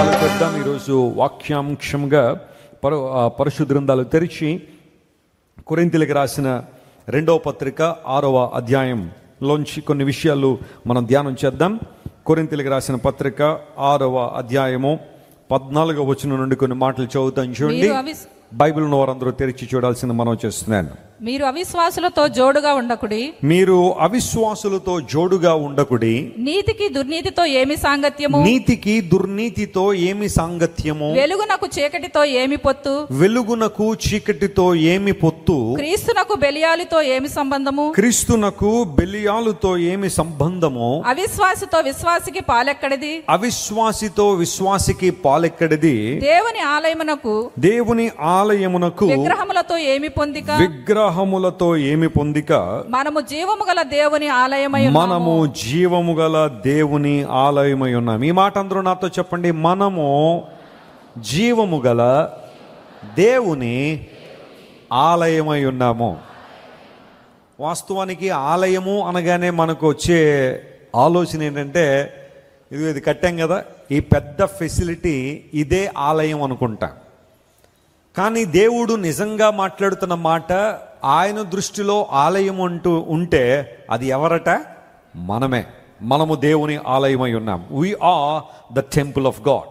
పెద్దాం ఈరోజు వాక్యాంశంగా పరు ఆ పరిశుద్ధ గ్రంథాలు తెరిచి కొరింతలకు రాసిన రెండవ పత్రిక ఆరవ అధ్యాయంలోంచి కొన్ని విషయాలు మనం ధ్యానం చేద్దాం కొరింతలకు రాసిన పత్రిక ఆరవ అధ్యాయము పద్నాలుగవ వచనం నుండి కొన్ని మాటలు చదువుతాం చూడండి మీరు అవిస్- బైబిల్ వారందరూ తెరిచి చూడాల్సింది మనం చేస్తున్నాను మీరు అవిశ్వాసులతో జోడుగా ఉండకుడి మీరు అవిశ్వాసులతో జోడుగా ఉండకుడి నీతికి దుర్నీతితో ఏమి సాంగత్యము నీతికి దుర్నీతితో ఏమి సాంగత్యము వెలుగునకు చీకటితో ఏమి పొత్తు వెలుగునకు చీకటితో ఏమి పొత్తు క్రీస్తునకు బెలియాలితో ఏమి సంబంధము క్రీస్తునకు బెలియాలుతో ఏమి సంబంధము అవిశ్వాసితో విశ్వాసికి పాలెక్కడిది అవిశ్వాసితో విశ్వాసికి పాలెక్కడిది దేవుని ఆలయమునకు దేవుని ఆలయమునకు విగ్రహములతో ఏమి పొందిక విగ్రహములతో ఏమి పొందిక మనము జీవము గల దేవుని ఆలయమై ఉన్నాము. మనము జీవము గల దేవుని ఆలయమై ఉన్నాం ఈ మాట అందరూ నాతో చెప్పండి మనము జీవము గల దేవుని ఆలయమై ఉన్నాము వాస్తవానికి ఆలయము అనగానే మనకు వచ్చే ఆలోచన ఏంటంటే ఇది ఇది కట్టాం కదా ఈ పెద్ద ఫెసిలిటీ ఇదే ఆలయం అనుకుంటా కానీ దేవుడు నిజంగా మాట్లాడుతున్న మాట ఆయన దృష్టిలో ఆలయం అంటూ ఉంటే అది ఎవరట మనమే మనము దేవుని ఆలయమై ఉన్నాం we are the temple of God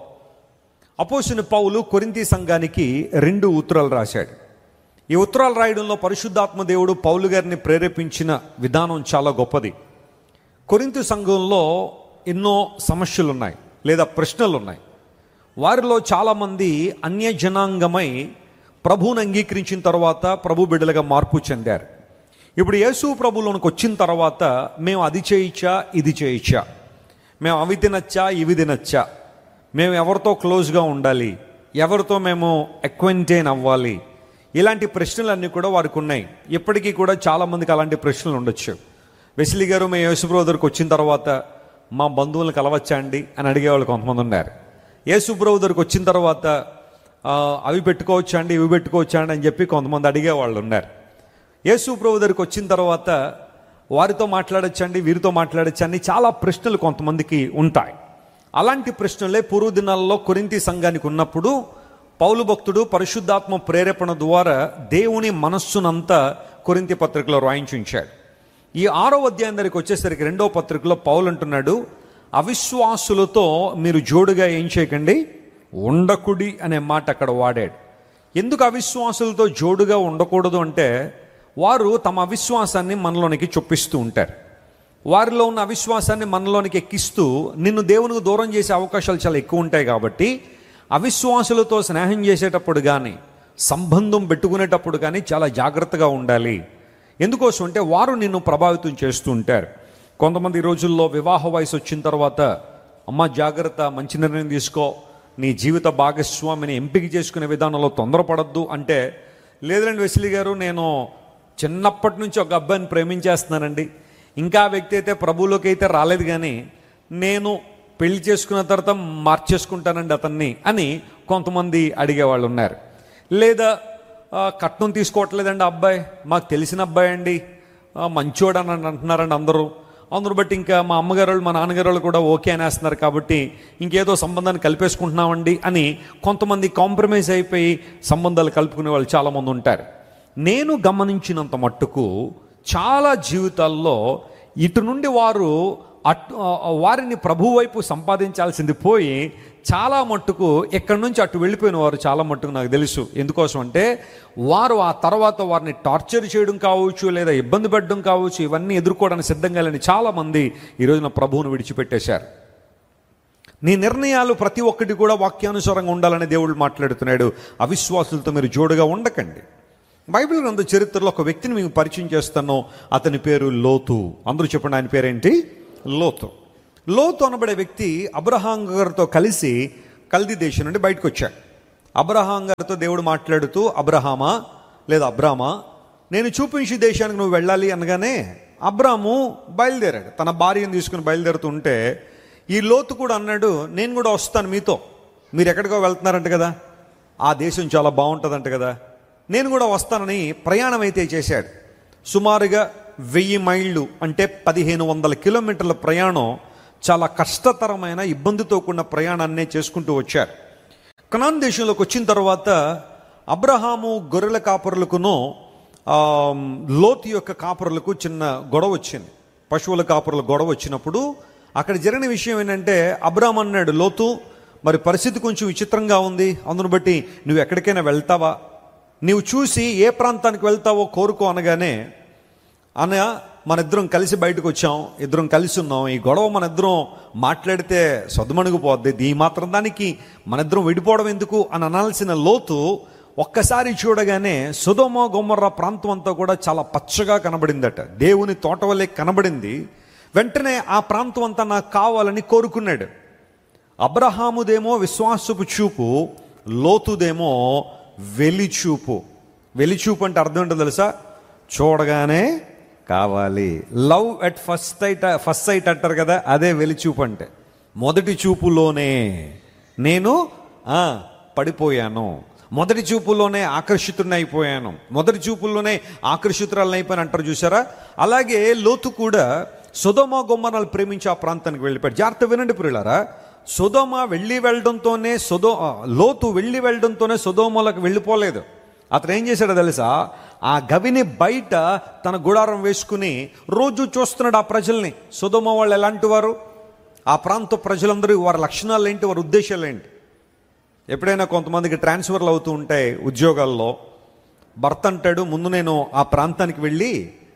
అపోసిన పౌలు కొరింతి సంఘానికి రెండు ఉత్తరాలు రాశాడు ఈ ఉత్తరాలు రాయడంలో పరిశుద్ధాత్మ దేవుడు పౌలు గారిని ప్రేరేపించిన విధానం చాలా గొప్పది కొరింతి సంఘంలో ఎన్నో సమస్యలు ఉన్నాయి లేదా ప్రశ్నలు ఉన్నాయి వారిలో చాలామంది అన్య జనాంగమై ప్రభువుని అంగీకరించిన తర్వాత ప్రభు బిడ్డలుగా మార్పు చెందారు ఇప్పుడు యేసు ప్రభులోనికి వచ్చిన తర్వాత మేము అది చేయొచ్చా ఇది చేయొచ్చా మేము అవి తినచ్చా ఇవి తినచ్చా మేము ఎవరితో క్లోజ్గా ఉండాలి ఎవరితో మేము ఎక్వెంటైన్ అవ్వాలి ఇలాంటి ప్రశ్నలన్నీ కూడా వారికి ఉన్నాయి ఇప్పటికీ కూడా చాలామందికి అలాంటి ప్రశ్నలు ఉండొచ్చు వెసిలి గారు మేము యేసు బ్రదర్కి వచ్చిన తర్వాత మా బంధువులను కలవచ్చా అండి అని అడిగేవాళ్ళు కొంతమంది ఉన్నారు యేసు బ్రదర్కి వచ్చిన తర్వాత ఆ, అవి పెట్టుకోవచ్చా అండి ఇవి పెట్టుకోవచ్చా అండి అని చెప్పి కొంతమంది అడిగేవాళ్ళు ఉన్నారు యేసు ప్రభు దగ్గరికి వచ్చిన తర్వాత వారితో మాట్లాడచ్చండి వీరితో మాట్లాడచ్చండి చాలా ప్రశ్నలు కొంతమందికి ఉంటాయి అలాంటి ప్రశ్నలే పూర్వ దినాల్లో కొరింతి సంఘానికి ఉన్నప్పుడు పౌలు భక్తుడు పరిశుద్ధాత్మ ప్రేరేపణ ద్వారా దేవుని మనస్సునంతా కొరింతి పత్రికలో రాయించి ఉంచాడు ఈ ఆరో అధ్యాయం దగ్గరికి వచ్చేసరికి రెండో పత్రికలో పౌలు అంటున్నాడు అవిశ్వాసులతో మీరు జోడుగా ఏం చేయకండి ఉండకుడి అనే మాట అక్కడ వాడాడు ఎందుకు అవిశ్వాసులతో జోడుగా ఉండకూడదు అంటే వారు తమ అవిశ్వాసాన్ని మనలోనికి చొప్పిస్తూ ఉంటారు వారిలో ఉన్న అవిశ్వాసాన్ని మనలోనికి ఎక్కిస్తూ నిన్ను దేవునికి దూరం చేసే అవకాశాలు చాలా ఎక్కువ ఉంటాయి కాబట్టి అవిశ్వాసులతో స్నేహం చేసేటప్పుడు కానీ సంబంధం పెట్టుకునేటప్పుడు కానీ చాలా జాగ్రత్తగా ఉండాలి ఎందుకోసం అంటే వారు నిన్ను ప్రభావితం చేస్తూ ఉంటారు కొంతమంది ఈ రోజుల్లో వివాహ వయసు వచ్చిన తర్వాత అమ్మ జాగ్రత్త మంచి నిర్ణయం తీసుకో నీ జీవిత భాగస్వామిని ఎంపిక చేసుకునే విధానంలో తొందరపడద్దు అంటే లేదండి వెసిలి గారు నేను చిన్నప్పటి నుంచి ఒక అబ్బాయిని ప్రేమించేస్తున్నానండి ఇంకా ఆ వ్యక్తి అయితే ప్రభువులోకి అయితే రాలేదు కానీ నేను పెళ్లి చేసుకున్న తర్వాత మార్చేసుకుంటానండి అతన్ని అని కొంతమంది అడిగేవాళ్ళు ఉన్నారు లేదా "ఆ, కట్నం తీసుకోవట్లేదండి ఆ అబ్బాయి మాకు తెలిసిన అబ్బాయి అండి ఆ, మంచోడు అని అంటున్నారండి అందరూ అందరూ బట్టి ఇంకా మా అమ్మగారు వాళ్ళు, మా నాన్నగారు వాళ్ళు కూడా ఓకే అనేస్తున్నారు కాబట్టి ఇంకేదో సంబంధాన్ని కలిపేసుకుంటున్నామండి అని కొంతమంది కాంప్రమైజ్ అయిపోయి సంబంధాలు కలుపుకునే వాళ్ళు చాలామంది ఉంటారు నేను గమనించినంత మట్టుకు చాలా జీవితాల్లో ఇటు నుండి వారు అటు ఆ, వారిని ప్రభు వైపు సంపాదించాల్సింది పోయి చాలా మట్టుకు ఎక్కడి నుంచి అటు వెళ్ళిపోయిన వారు చాలా మట్టుకు నాకు తెలుసు ఎందుకోసం అంటే వారు ఆ తర్వాత వారిని టార్చర్ చేయడం కావచ్చు లేదా ఇబ్బంది పెట్టడం కావచ్చు ఇవన్నీ ఎదుర్కోవడానికి సిద్ధంగా లేని చాలామంది ఈ రోజున ప్రభువును విడిచిపెట్టేశారు నీ నిర్ణయాలు ప్రతి ఒక్కటి కూడా వాక్యానుసారంగా ఉండాలని దేవుడు మాట్లాడుతున్నాడు అవిశ్వాసులతో మీరు జోడుగా ఉండకండి బైబిల్ గ్రంథ చరిత్రలో ఒక వ్యక్తిని మీకు పరిచయం చేస్తాను అతని పేరు లోతు అందరూ చెప్పండి ఆయన పేరేంటి లోతు లోతు అనబడే వ్యక్తి అబ్రహాం గారితో కలిసి కల్దీ దేశం నుండి బయటకు వచ్చాడు అబ్రహాం గారితో దేవుడు మాట్లాడుతూ అబ్రహామా లేదా అబ్రామా నేను చూపించి దేశానికి నువ్వు వెళ్ళాలి అనగానే అబ్రాము బయలుదేరాడు తన భార్యను తీసుకుని బయలుదేరుతుంటే ఈ లోతు కూడా అన్నాడు నేను కూడా వస్తాను మీతో మీరు ఎక్కడికో వెళ్తున్నారంట కదా ఆ దేశం చాలా బాగుంటుందంట కదా నేను కూడా వస్తానని ప్రయాణం అయితే చేశాడు సుమారుగా వెయ్యి మైళ్ళు అంటే పదిహేను వందల కిలోమీటర్ల ప్రయాణం చాలా కష్టతరమైన ఇబ్బందితో కూడిన ప్రయాణాన్ని చేసుకుంటూ వచ్చారు కనాన్ దేశంలోకి వచ్చిన తర్వాత అబ్రహాము గొర్రెల కాపరులకును ఆ, లోతు యొక్క కాపరులకు చిన్న గొడవ వచ్చింది పశువుల కాపరుల గొడవ వచ్చినప్పుడు అక్కడ జరిగిన విషయం ఏంటంటే అబ్రాహం అన్నాడు లోతు మరి పరిస్థితి కొంచెం విచిత్రంగా ఉంది అందును బట్టి నువ్వు ఎక్కడికైనా వెళ్తావా నీవు చూసి ఏ ప్రాంతానికి వెళ్తావో కోరుకో అనగానే అన్నయ్య మన ఇద్దరం కలిసి బయటకు వచ్చాం ఇద్దరం కలిసి ఉన్నాం ఈ గొడవ మన ఇద్దరం మాట్లాడితే సొద్దమణిగిపోద్ది ఈ మాత్రం దానికి మన ఇద్దరం విడిపోవడం ఎందుకు అని అనాల్సిన లోతు ఒక్కసారి చూడగానే సుధోమ గొమ్మర్ర ప్రాంతం అంతా కూడా చాలా పచ్చగా కనబడిందట దేవుని తోట వల్లే కనబడింది వెంటనే ఆ ప్రాంతం అంతా నాకు కావాలని కోరుకున్నాడు అబ్రహాముదేమో విశ్వాసపు చూపు లోతుదేమో వెలిచూపు వెలిచూపు అంటే అర్థం ఏంటో తెలుసా చూడగానే కావాలి love at first sight first sight అంటారు కదా అదే వెలిచూపు అంటే మొదటి చూపులోనే నేను ఆ, పడిపోయాను మొదటి చూపులోనే ఆకర్షితుడిని అయిపోయాను మొదటి చూపుల్లోనే ఆకర్షితురాలని అయిపోయాను అంటారు చూసారా అలాగే లోతు కూడా సుధమ గొమ్మనాలు ప్రేమించి ఆ ప్రాంతానికి వెళ్ళిపోయాడు జాగ్రత్త వినండి ప్రియులారా సుధోమ వెళ్ళి వెళ్ళడంతోనే సుధో ఆ, లోతు వెళ్ళి వెళ్ళడంతోనే సుధోమలకు వెళ్ళిపోలేదు అతను ఏం చేశాడో తెలుసా ఆ గవిని బయట తన గుడారం వేసుకుని రోజు చూస్తున్నాడు ఆ ప్రజల్ని సుధోమ వాళ్ళు ఎలాంటి వారు ఆ ప్రాంత ప్రజలందరూ వారి లక్షణాలు ఏంటి వారి ఉద్దేశాలు ఏంటి ఎప్పుడైనా కొంతమందికి ట్రాన్స్ఫర్లు అవుతూ ఉంటాయి ఉద్యోగాల్లో భర్త అంటాడు ముందు నేను ఆ ప్రాంతానికి వెళ్ళి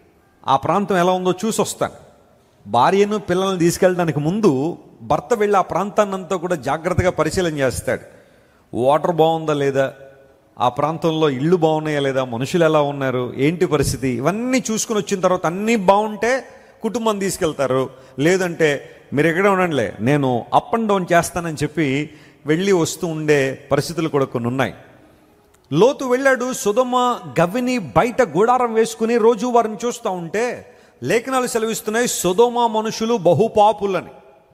ఆ ప్రాంతం ఎలా ఉందో చూసి వస్తాను భార్యను పిల్లల్ని తీసుకెళ్ళడానికి ముందు భర్త వెళ్ళి ఆ ప్రాంతాన్ని అంతా కూడా జాగ్రత్తగా పరిశీలన చేస్తాడు వాటర్ బాగుందా లేదా ఆ ప్రాంతంలో ఇళ్ళు బాగున్నాయా లేదా మనుషులు ఎలా ఉన్నారు ఏంటి పరిస్థితి ఇవన్నీ చూసుకుని వచ్చిన తర్వాత అన్నీ బాగుంటే కుటుంబం తీసుకెళ్తారు లేదంటే మీరు ఎక్కడ ఉండండిలే నేను అప్ అండ్ డౌన్ చేస్తానని చెప్పి వెళ్ళి వస్తూ ఉండే పరిస్థితులు కూడా కొన్ని ఉన్నాయి లోతు వెళ్ళాడు సుధమ గవిని బయట గుడారం వేసుకుని రోజు వారిని చూస్తూ ఉంటే లేఖనాలు సెలవిస్తున్నాయి సుధమ మనుషులు బహుపాపులని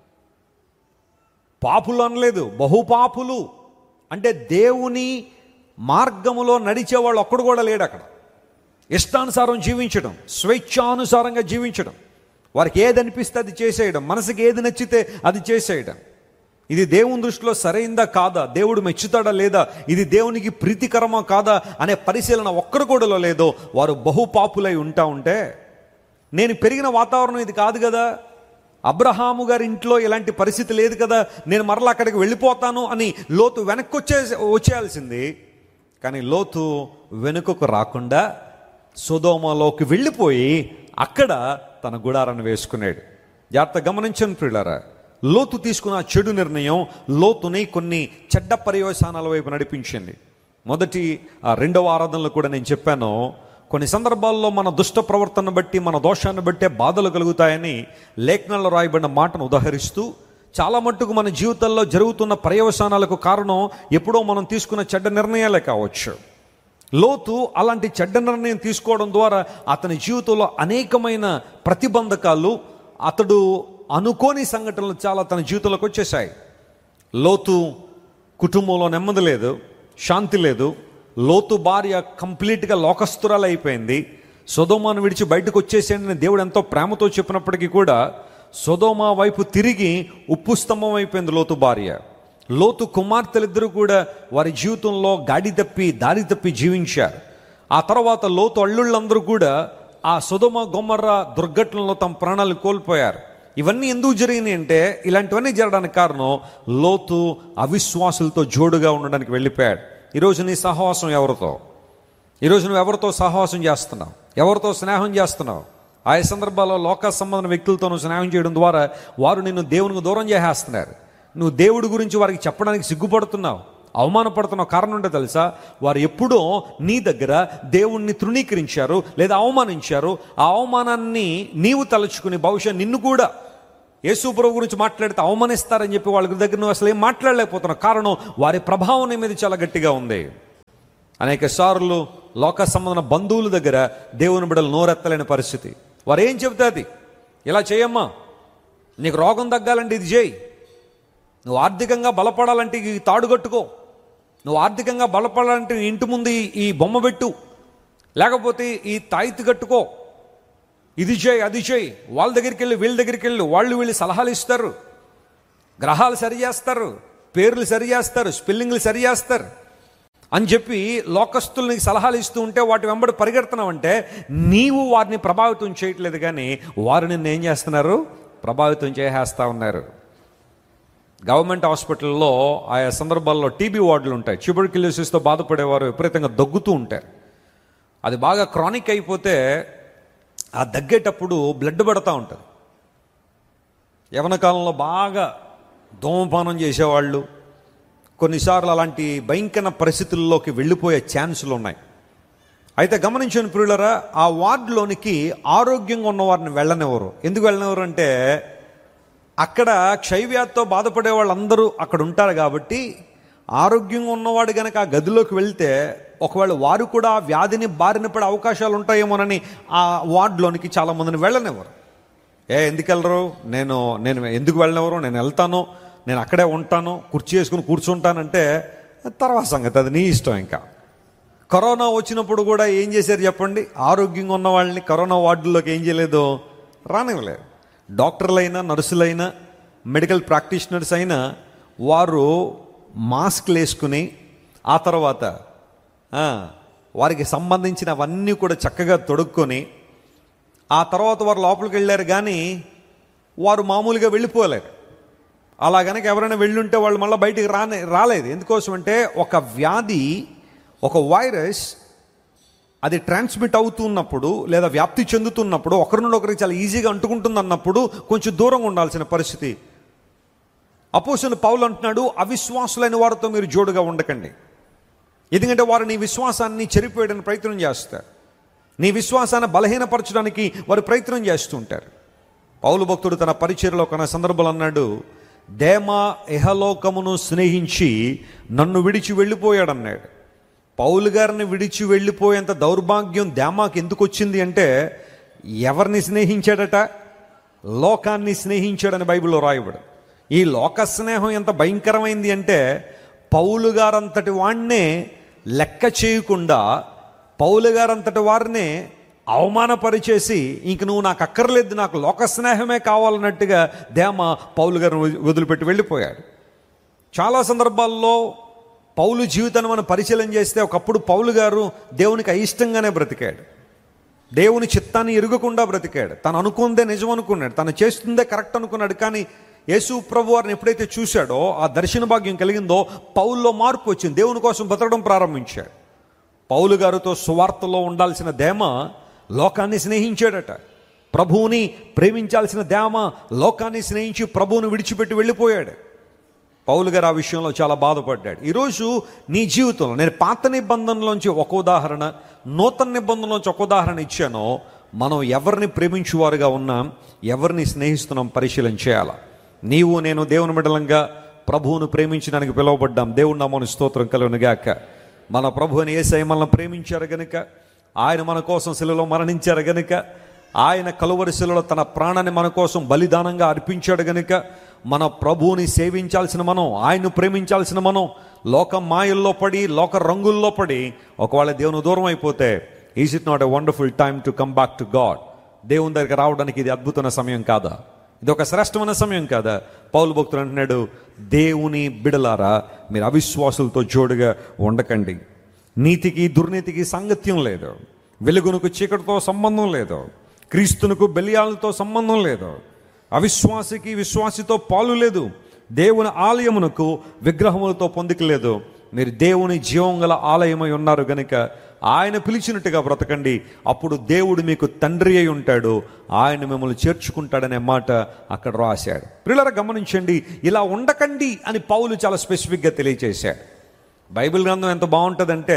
పాపులు అనలేదు బహుపాపులు అంటే దేవుని మార్గములో నడిచేవాళ్ళు ఒక్కడు కూడా లేడు అక్కడ ఇష్టానుసారం జీవించడం స్వేచ్ఛానుసారంగా జీవించడం వారికి ఏది అనిపిస్తే అది చేసేయడం మనసుకి ఏది నచ్చితే అది చేసేయడం ఇది దేవుని దృష్టిలో సరైందా కాదా దేవుడు మెచ్చుతాడా లేదా ఇది దేవునికి ప్రీతికరమా కాదా అనే పరిశీలన ఒక్కరు కూడా లేదో వారు బహుపాపులై ఉంటా ఉంటే నేను పెరిగిన వాతావరణం ఇది కాదు కదా అబ్రహాము గారి ఇంట్లో ఇలాంటి పరిస్థితి లేదు కదా నేను మరలా అక్కడికి వెళ్ళిపోతాను అని లోతు వెనక్కి వచ్చే వచ్చేయాల్సింది కానీ లోతు వెనుకకు రాకుండా సుధోమలోకి వెళ్ళిపోయి అక్కడ తన గుడారాన్ని వేసుకున్నాడు జాగ్రత్త గమనించండి ప్రియులారా లోతు తీసుకున్న ఆ చెడు నిర్ణయం లోతుని కొన్ని చెడ్డ పర్యవసానాల వైపు నడిపించింది మొదటి ఆ రెండవ ఆరాధనలో కూడా నేను చెప్పాను కొన్ని సందర్భాల్లో మన దుష్ట ప్రవర్తన బట్టి మన దోషాన్ని బట్టే బాధలు కలుగుతాయని లేఖనాల్లో రాయబడిన మాటను ఉదాహరిస్తూ చాలా మట్టుకు మన జీవితాల్లో జరుగుతున్న పర్యవసానాలకు కారణం ఎప్పుడో మనం తీసుకున్న చెడ్డ నిర్ణయాలే కావచ్చు లోతు అలాంటి చెడ్డ నిర్ణయం తీసుకోవడం ద్వారా అతని జీవితంలో అనేకమైన ప్రతిబంధకాలు అతడు అనుకోని సంఘటనలు చాలా తన జీవితంలోకి వచ్చేసాయి లోతు కుటుంబంలో నెమ్మది లేదు శాంతి లేదు లోతు భార్య కంప్లీట్గా లోకస్తురాలు అయిపోయింది సొదోమాను విడిచి బయటకు వచ్చేసేయండి దేవుడు ఎంతో ప్రేమతో చెప్పినప్పటికీ కూడా సొదోమా వైపు తిరిగి ఉప్పు స్తంభం అయిపోయింది లోతు భార్య లోతు కుమార్తెలిద్దరూ కూడా వారి జీవితంలో గాడి తప్పి దారి తప్పి జీవించారు ఆ తర్వాత లోతు అల్లుళ్ళందరూ కూడా ఆ సుధమ గొమ్మర్ర దుర్ఘటనలో తమ ప్రాణాలు కోల్పోయారు ఇవన్నీ ఎందుకు జరిగినాయి అంటే ఇలాంటివన్నీ జరగడానికి కారణం లోతు అవిశ్వాసులతో జోడుగా ఉండడానికి వెళ్ళిపోయాడు ఈరోజు నీ సహవాసం ఎవరితో ఈరోజు నువ్వు ఎవరితో సహవాసం చేస్తున్నావు ఎవరితో స్నేహం చేస్తున్నావు ఆయా సందర్భాల్లో లోక సంబంధ వ్యక్తులతో నువ్వు స్నేహం చేయడం ద్వారా వారు నిన్ను దేవునికి దూరం చేసేస్తున్నారు నువ్వు దేవుడి గురించి వారికి చెప్పడానికి సిగ్గుపడుతున్నావు అవమానపడుతున్నావు కారణం ఉంటే తెలుసా వారు ఎప్పుడో నీ దగ్గర దేవుణ్ణి తృణీకరించారు లేదా అవమానించారు ఆ అవమానాన్ని నీవు తలుచుకుని బహుశా నిన్ను కూడా యేసు ప్రభు గురించి మాట్లాడితే అవమానిస్తారని చెప్పి వాళ్ళ దగ్గర నువ్వు అసలు ఏం మాట్లాడలేకపోతున్నావు కారణం వారి ప్రభావం నీ మీద చాలా గట్టిగా ఉంది అనేక సార్లు లోక సంబంధన బంధువుల దగ్గర దేవుని బిడ్డలు నోరెత్తలేని పరిస్థితి వారు ఏం చెబుతుంది ఇలా చేయమ్మా నీకు రోగం తగ్గాలంటే ఇది చేయి నువ్వు ఆర్థికంగా బలపడాలంటే ఈ తాడు కట్టుకో నువ్వు ఆర్థికంగా బలపడాలంటే నీ ఇంటి ముందు ఈ- ఈ బొమ్మ పెట్టు లేకపోతే ఈ తాయితీ కట్టుకో ఇది చేయి అది చేయి వాళ్ళ దగ్గరికి వెళ్ళి వీళ్ళ దగ్గరికి వెళ్ళి వాళ్ళు వీళ్ళు సలహాలు ఇస్తారు గ్రహాలు సరి చేస్తారు పేర్లు సరి చేస్తారు స్పెల్లింగ్లు సరి చేస్తారు అని చెప్పి లోకస్తులు నీకు సలహాలు ఇస్తూ ఉంటే వాటి వెంబడి పరిగెడుతున్నావంటే నీవు వారిని ప్రభావితం చేయట్లేదు కానీ వారు నిన్ను ఏం చేస్తున్నారు ప్రభావితం చేసేస్తా ఉన్నారు గవర్నమెంట్ హాస్పిటల్లో ఆయా సందర్భాల్లో టీబీ వార్డులు ఉంటాయి ట్యూబర్క్యులోసిస్తో బాధపడేవారు విపరీతంగా దగ్గుతూ ఉంటారు అది బాగా క్రానిక్ అయిపోతే ఆ దగ్గేటప్పుడు బ్లడ్ పడతా ఉంటుంది యవన కాలంలో బాగా ధూమపానం చేసేవాళ్ళు కొన్నిసార్లు అలాంటి భయంకర పరిస్థితుల్లోకి వెళ్ళిపోయే ఛాన్సులు ఉన్నాయి అయితే గమనించిన ప్రియులరా ఆ వార్డులోనికి ఆరోగ్యంగా ఉన్న వారిని వెళ్ళనివ్వరు ఎందుకు వెళ్ళనివ్వరు అంటే అక్కడ క్షయవ్యాధితో బాధపడే వాళ్ళందరూ అక్కడ ఉంటారు కాబట్టి ఆరోగ్యంగా ఉన్నవాడు కనుక ఆ గదిలోకి వెళ్తే ఒకవేళ వారు కూడా ఆ వ్యాధిని బారిన పడే అవకాశాలు ఉంటాయేమోనని ఆ వార్డులోనికి చాలామందిని వెళ్ళనివ్వరు ఏ ఎందుకు వెళ్ళరు నేను నేను ఎందుకు వెళ్ళనివ్వరు నేను వెళ్తాను నేను అక్కడే ఉంటాను కుర్చీ వేసుకుని కూర్చుంటానంటే తర్వాత సంగతి అది నీ ఇష్టం ఇంకా కరోనా వచ్చినప్పుడు కూడా ఏం చేశారు చెప్పండి ఆరోగ్యంగా ఉన్న వాళ్ళని కరోనా వార్డుల్లోకి ఏం చేయలేదు రానివ్వలేదు డాక్టర్లైనా నర్సులైనా మెడికల్ ప్రాక్టీషనర్స్ అయినా వారు మాస్క్లు వేసుకుని ఆ తర్వాత ఆ, వారికి సంబంధించినవన్నీ కూడా చక్కగా తొడుక్కొని ఆ తర్వాత వారు లోపలికి వెళ్ళారు కానీ వారు మామూలుగా వెళ్ళిపోలేరు అలా కనుక ఎవరైనా వెళ్ళుంటే వాళ్ళు మళ్ళీ బయటికి రానే రాలేదు ఎందుకోసం అంటే ఒక వ్యాధి ఒక వైరస్ అది ట్రాన్స్మిట్ అవుతున్నప్పుడు లేదా వ్యాప్తి చెందుతున్నప్పుడు ఒకరి నుండి ఒకరికి చాలా ఈజీగా అంటుకుంటుంది అన్నప్పుడు కొంచెం దూరంగా ఉండాల్సిన పరిస్థితి అపోసిన పౌలు అంటున్నాడు అవిశ్వాసులైన వారితో మీరు జోడుగా ఉండకండి ఎందుకంటే వారు నీ విశ్వాసాన్ని చెరిపోయడానికి ప్రయత్నం చేస్తారు నీ విశ్వాసాన్ని బలహీనపరచడానికి వారు ప్రయత్నం చేస్తుంటారు పౌలు భక్తుడు తన పరిచయలో కొన్న సందర్భంలో అన్నాడు దేమ ఇహలోకమును స్నేహించి నన్ను విడిచి వెళ్ళిపోయాడన్నాడు పౌలు గారిని విడిచి వెళ్ళిపోయేంత దౌర్భాగ్యం దేమాకి ఎందుకు వచ్చింది అంటే ఎవరిని స్నేహించాడట లోకాన్ని స్నేహించాడని బైబిల్లో రాయబడు ఈ లోక స్నేహం ఎంత భయంకరమైంది అంటే పౌలు గారంతటి వాణ్ణే లెక్క చేయకుండా పౌలు గారంతటి వారినే అవమానపరిచేసి ఇంక నువ్వు నాకు అక్కర్లేదు నాకు లోక స్నేహమే కావాలన్నట్టుగా దేమ పౌలు గారిని వదిలి- వదిలిపెట్టి వెళ్ళిపోయాడు చాలా సందర్భాల్లో పౌలు జీవితాన్ని మనం పరిశీలన చేస్తే ఒకప్పుడు పౌలు గారు దేవునికి అయిష్టంగానే బ్రతికాడు దేవుని చిత్తాన్ని ఎరుగకుండా బ్రతికాడు తను అనుకుందే నిజం అనుకున్నాడు తను చేస్తుందే కరెక్ట్ అనుకున్నాడు కానీ యేసు ప్రభు వారిని ఎప్పుడైతే చూశాడో ఆ దర్శన భాగ్యం కలిగిందో పౌల్లో మార్పు వచ్చింది దేవుని కోసం బ్రతకడం ప్రారంభించాడు పౌలు గారితో సువార్తలో ఉండాల్సిన దేమ లోకాన్ని స్నేహించాడట ప్రభువుని ప్రేమించాల్సిన దేమ లోకాన్ని స్నేహించి ప్రభువుని విడిచిపెట్టి వెళ్ళిపోయాడు పౌలు గారు ఆ విషయంలో చాలా బాధపడ్డాడు ఈరోజు నీ జీవితంలో నేను పాత నిబంధనలోంచి ఒక ఉదాహరణ నూతన నిబంధనలోంచి ఒక ఉదాహరణ ఇచ్చానో మనం ఎవరిని ప్రేమించువారుగా ఉన్నాం ఎవరిని స్నేహిస్తున్నాం పరిశీలన చేయాలా నీవు నేను దేవుని బిడ్డలంగా ప్రభువును ప్రేమించడానికి పిలువబడ్డాం దేవుని నామని స్తోత్రం కలుగునుగాక మన ప్రభువుని ఏసై మనల్ని ప్రేమించారు గనుక ఆయన మన కోసం శిలలో మరణించారు గనుక ఆయన కలువరి శిలలో తన ప్రాణాన్ని మన కోసం బలిదానంగా అర్పించాడు గనుక మన ప్రభువుని సేవించాల్సిన మనం ఆయన్ను ప్రేమించాల్సిన మనం లోక మాయల్లో పడి లోక రంగుల్లో పడి ఒకవేళ దేవుని దూరం అయిపోతే is it not a wonderful time to come back to God దేవుని దగ్గర రావడానికి ఇది అద్భుతమైన సమయం కాదా ఇది ఒక శ్రేష్టమైన సమయం కాదా పౌలు భక్తుడు అంటున్నాడు దేవుని బిడలారా మీరు అవిశ్వాసులతో జోడుగా ఉండకండి నీతికి దుర్నీతికి సాంగత్యం లేదు వెలుగునకు చీకటితో సంబంధం లేదు క్రీస్తునకు బలియాలతో సంబంధం లేదు అవిశ్వాసికి విశ్వాసితో పాలు లేదు దేవుని ఆలయమునకు విగ్రహములతో పొందిక లేదు మీరు దేవుని జీవం గల ఆలయమై ఉన్నారు గనుక ఆయన పిలిచినట్టుగా బ్రతకండి అప్పుడు దేవుడు మీకు తండ్రి అయి ఉంటాడు ఆయన మిమ్మల్ని చేర్చుకుంటాడనే మాట అక్కడ రాశాడు పిల్లల గమనించండి ఇలా ఉండకండి అని పౌలు చాలా స్పెసిఫిక్గా తెలియచేశాడు బైబిల్ గ్రంథం ఎంత బాగుంటుందంటే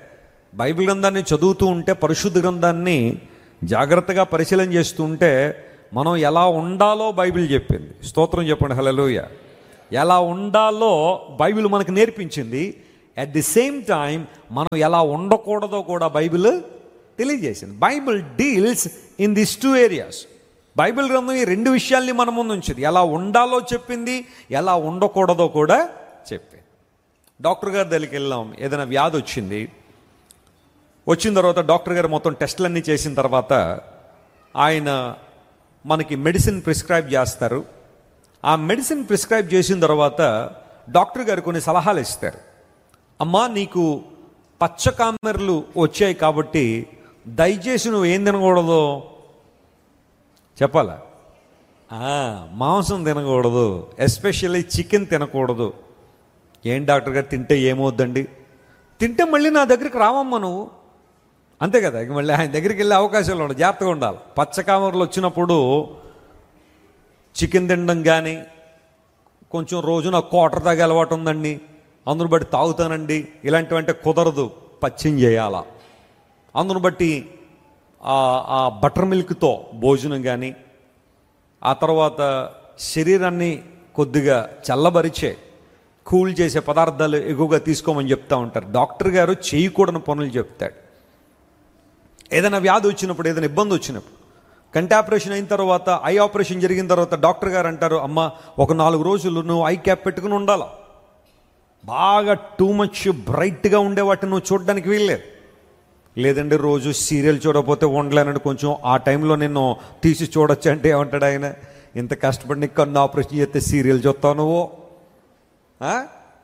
బైబిల్ గ్రంథాన్ని చదువుతూ ఉంటే పరిశుద్ధ గ్రంథాన్ని జాగ్రత్తగా పరిశీలన చేస్తూ ఉంటే మనం ఎలా ఉండాలో బైబిల్ చెప్పింది స్తోత్రం చెప్పండి హలలోయ ఎలా ఉండాలో బైబిల్ మనకు నేర్పించింది అట్ ది సేమ్ టైం మనం ఎలా ఉండకూడదో కూడా బైబిల్ తెలియజేసింది Bible deals in this two areas Bible గ్రంథం ఈ రెండు విషయాల్ని మన ముందు ఉంచింది ఎలా ఉండాలో చెప్పింది ఎలా ఉండకూడదో కూడా చెప్పింది డాక్టర్ గారి దగ్గరికి వెళ్ళాం ఏదైనా వ్యాధి వచ్చింది వచ్చిన తర్వాత డాక్టర్ గారు మొత్తం టెస్టులన్నీ చేసిన తర్వాత ఆయన మనకి మెడిసిన్ ప్రిస్క్రైబ్ చేస్తారు ఆ మెడిసిన్ ప్రిస్క్రైబ్ చేసిన తర్వాత డాక్టర్ గారు కొన్ని సలహాలు ఇస్తారు అమ్మా నీకు పచ్చకామెరలు వచ్చాయి కాబట్టి దయచేసి నువ్వు ఏం తినకూడదు చెప్పాలా ఆ, మాంసం తినకూడదు ఎస్పెషల్లీ చికెన్ తినకూడదు ఏం డాక్టర్ గారు తింటే ఏమవుద్దండి తింటే మళ్ళీ నా దగ్గరికి రావమ్మా నువ్వు అంతే కదా ఇక మళ్ళీ ఆయన దగ్గరికి వెళ్ళే అవకాశాలు ఉండవు జాగ్రత్తగా ఉండాలి పచ్చకామరలు వచ్చినప్పుడు చికెన్ తినడం కానీ కొంచెం రోజు నాకు కోటర్ తాగే అలవాటు ఉందండి అందును బట్టి తాగుతానండి ఇలాంటివంటే కుదరదు పచ్చిం చేయాలా అందును బట్టి ఆ- ఆ బటర్ మిల్క్తో భోజనం కానీ ఆ తర్వాత శరీరాన్ని కొద్దిగా చల్లబరిచే కూల్ చేసే పదార్థాలు ఎక్కువగా తీసుకోమని చెప్తా ఉంటారు డాక్టర్ గారు చేయకూడని పనులు చెప్తాడు ఏదైనా వ్యాధి వచ్చినప్పుడు ఏదైనా ఇబ్బంది వచ్చినప్పుడు కంటి ఆపరేషన్ అయిన తర్వాత ఐ ఆపరేషన్ జరిగిన తర్వాత డాక్టర్ గారు అంటారు అమ్మ ఒక నాలుగు రోజులు నువ్వు ఐ క్యాప్ పెట్టుకుని ఉండాలా బాగా టూ మచ్ బ్రైట్గా ఉండే వాటిని నువ్వు చూడడానికి వీల్లేదు లేదండి రోజు సీరియల్ చూడకపోతే ఉండలేనండి కొంచెం ఆ టైంలో నిన్ను తీసి చూడొచ్చు అంటే ఏమంటాడు ఆయన ఇంత కష్టపడి నీకు కన్ను ఆపరేషన్ చేస్తే సీరియల్ చూస్తావు నువ్వు ఆ?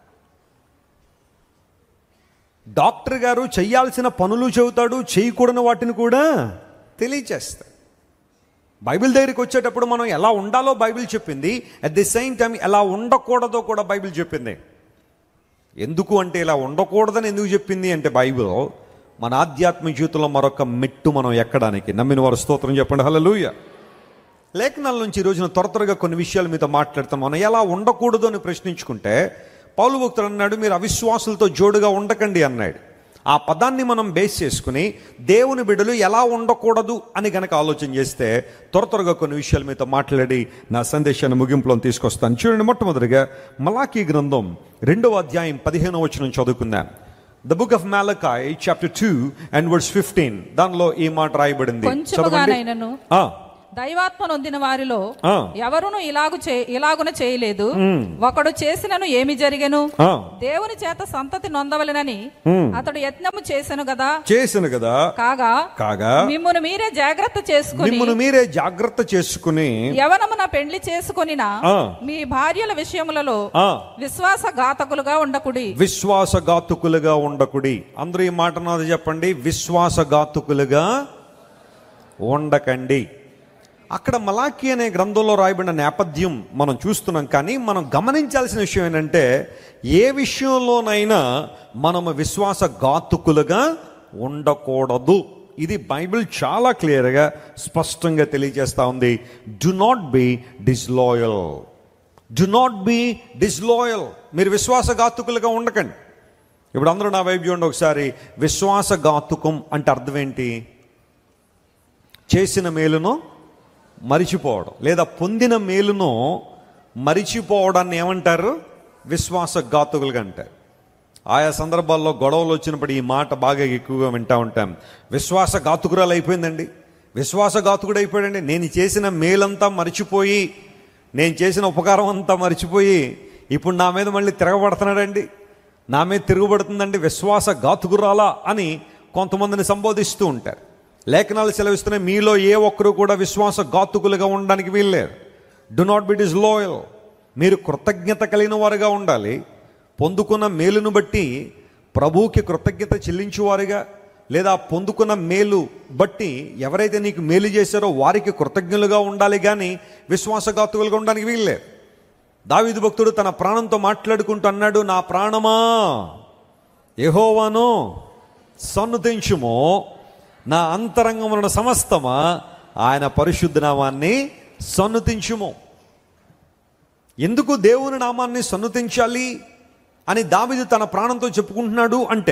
డాక్టర్ గారు చేయాల్సిన పనులు చెబుతాడు చేయకూడని వాటిని కూడా తెలియచేస్తాడు బైబిల్ దగ్గరికి వచ్చేటప్పుడు మనం ఎలా ఉండాలో బైబిల్ చెప్పింది అట్ ది సేమ్ టైం ఎలా ఉండకూడదో కూడా బైబిల్ చెప్పింది ఎందుకు అంటే ఇలా ఉండకూడదని ఎందుకు చెప్పింది అంటే బైబిల్ మన ఆధ్యాత్మిక జీవితంలో మరొక మెట్టు మనం ఎక్కడానికి నమ్మిన వారు స్తోత్రం చెప్పండి హల్లెలూయ లేఖనాల నుంచి ఈ రోజున త్వర త్వరగా కొన్ని విషయాలు మీతో మాట్లాడతాం మనం ఎలా ఉండకూడదు అని ప్రశ్నించుకుంటే పౌలు భక్తుడు అన్నాడు మీరు అవిశ్వాసులతో జోడుగా ఉండకండి అన్నాడు ఆ పదాన్ని మనం బేస్ చేసుకుని దేవుని బిడ్డలు ఎలా ఉండకూడదు అని గనక ఆలోచన చేస్తే త్వర త్వరగా కొన్ని విషయాలు మీతో మాట్లాడి నా సందేశాన్ని ముగింపులో తీసుకొస్తాను చూడండి మొట్టమొదటిగా మలాకీ గ్రంథం రెండవ అధ్యాయం పదిహేనవ వచనం చదువుకుందాం the book of Malachi chapter two and words fifteen దానిలో ఈ మాట రాయబడింది చదవండి కొంచెముగానైనను ఆ, దైవాత్మ నొందిన వారిలో ఆ. ఎవరును ఇలాగు చే ఇలాగున చేయలేదు ఒకడు చేసినను ఏమి జరిగెను ఆ. దేవుని చేత సంతతి నొందవలెనని అతడు యత్నము చేసెను కదా చేసిన కదా కాగా కాగా మిమ్మును మీరే జాగ్రత్త చేసుకుని మిమ్మల్ని మీరే జాగ్రత్త చేసుకుని యవనమున పెండ్లి చేసుకొనిన ఆ. మీ భార్యల విషయములలో ఆ విశ్వాస ఘాతకులుగా ఉండకుడి విశ్వాసఘాతుకులుగా ఉండకుడి అందరూ ఈ మాట నాది చెప్పండి విశ్వాసఘాతుకులుగా ఉండకండి అక్కడ మలాకి అనే గ్రంథంలో రాయబడిన నేపథ్యం మనం చూస్తున్నాం కానీ మనం గమనించాల్సిన విషయం ఏంటంటే ఏ విషయంలోనైనా మనము విశ్వాసఘాతుకులుగా ఉండకూడదు ఇది బైబిల్ చాలా క్లియర్గా స్పష్టంగా తెలియజేస్తా ఉంది do not be disloyal do not be disloyal మీరు విశ్వాసఘాతుకులుగా ఉండకండి ఇప్పుడు అందరూ నా వైపు చూడండి ఒకసారి విశ్వాసఘాతుకం అంటే అర్థం ఏంటి చేసిన మేలును మరిచిపోవడం లేదా పొందిన మేలును మరిచిపోవడాన్ని ఏమంటారు విశ్వాసఘాతుకులుగా అంటారు ఆయా సందర్భాల్లో గొడవలు వచ్చినప్పుడు ఈ మాట బాగా ఎక్కువగా వింటా ఉంటాం విశ్వాసఘాతుకురాలు అయిపోయిందండి విశ్వాసఘాతుకుడు అయిపోయాడండి నేను చేసిన మేలంతా మరిచిపోయి నేను చేసిన ఉపకారం అంతా మరిచిపోయి ఇప్పుడు నా మీద మళ్ళీ తిరగబడుతున్నాడండి నా మీద తిరుగుబడుతుందండి విశ్వాసఘాతుకురాలా అని కొంతమందిని సంబోధిస్తూ ఉంటారు లేఖనాలు సెలవిస్తున్నాయి మీలో ఏ ఒక్కరు కూడా విశ్వాసఘాతుకులుగా ఉండడానికి వీల్లేదు do not be disloyal మీరు కృతజ్ఞత కలిగిన వారుగా ఉండాలి పొందుకున్న మేలును బట్టి ప్రభువుకి కృతజ్ఞత చెల్లించువారుగా లేదా పొందుకున్న మేలు బట్టి ఎవరైతే నీకు మేలు చేశారో వారికి కృతజ్ఞులుగా ఉండాలి కానీ విశ్వాసఘాతుకులుగా ఉండడానికి వీల్లేదు దావీదు భక్తుడు తన ప్రాణంతో మాట్లాడుకుంటూ అన్నాడు నా ప్రాణమా యెహోవాను సన్నుతించుము నా అంతరంగమున సమస్తమా ఆయన పరిశుద్ధ నామాన్ని సన్నుతించుము ఎందుకు దేవుని నామాన్ని సన్నుతించాలి అని దావీదు తన ప్రాణంతో చెప్పుకుంటున్నాడు అంటే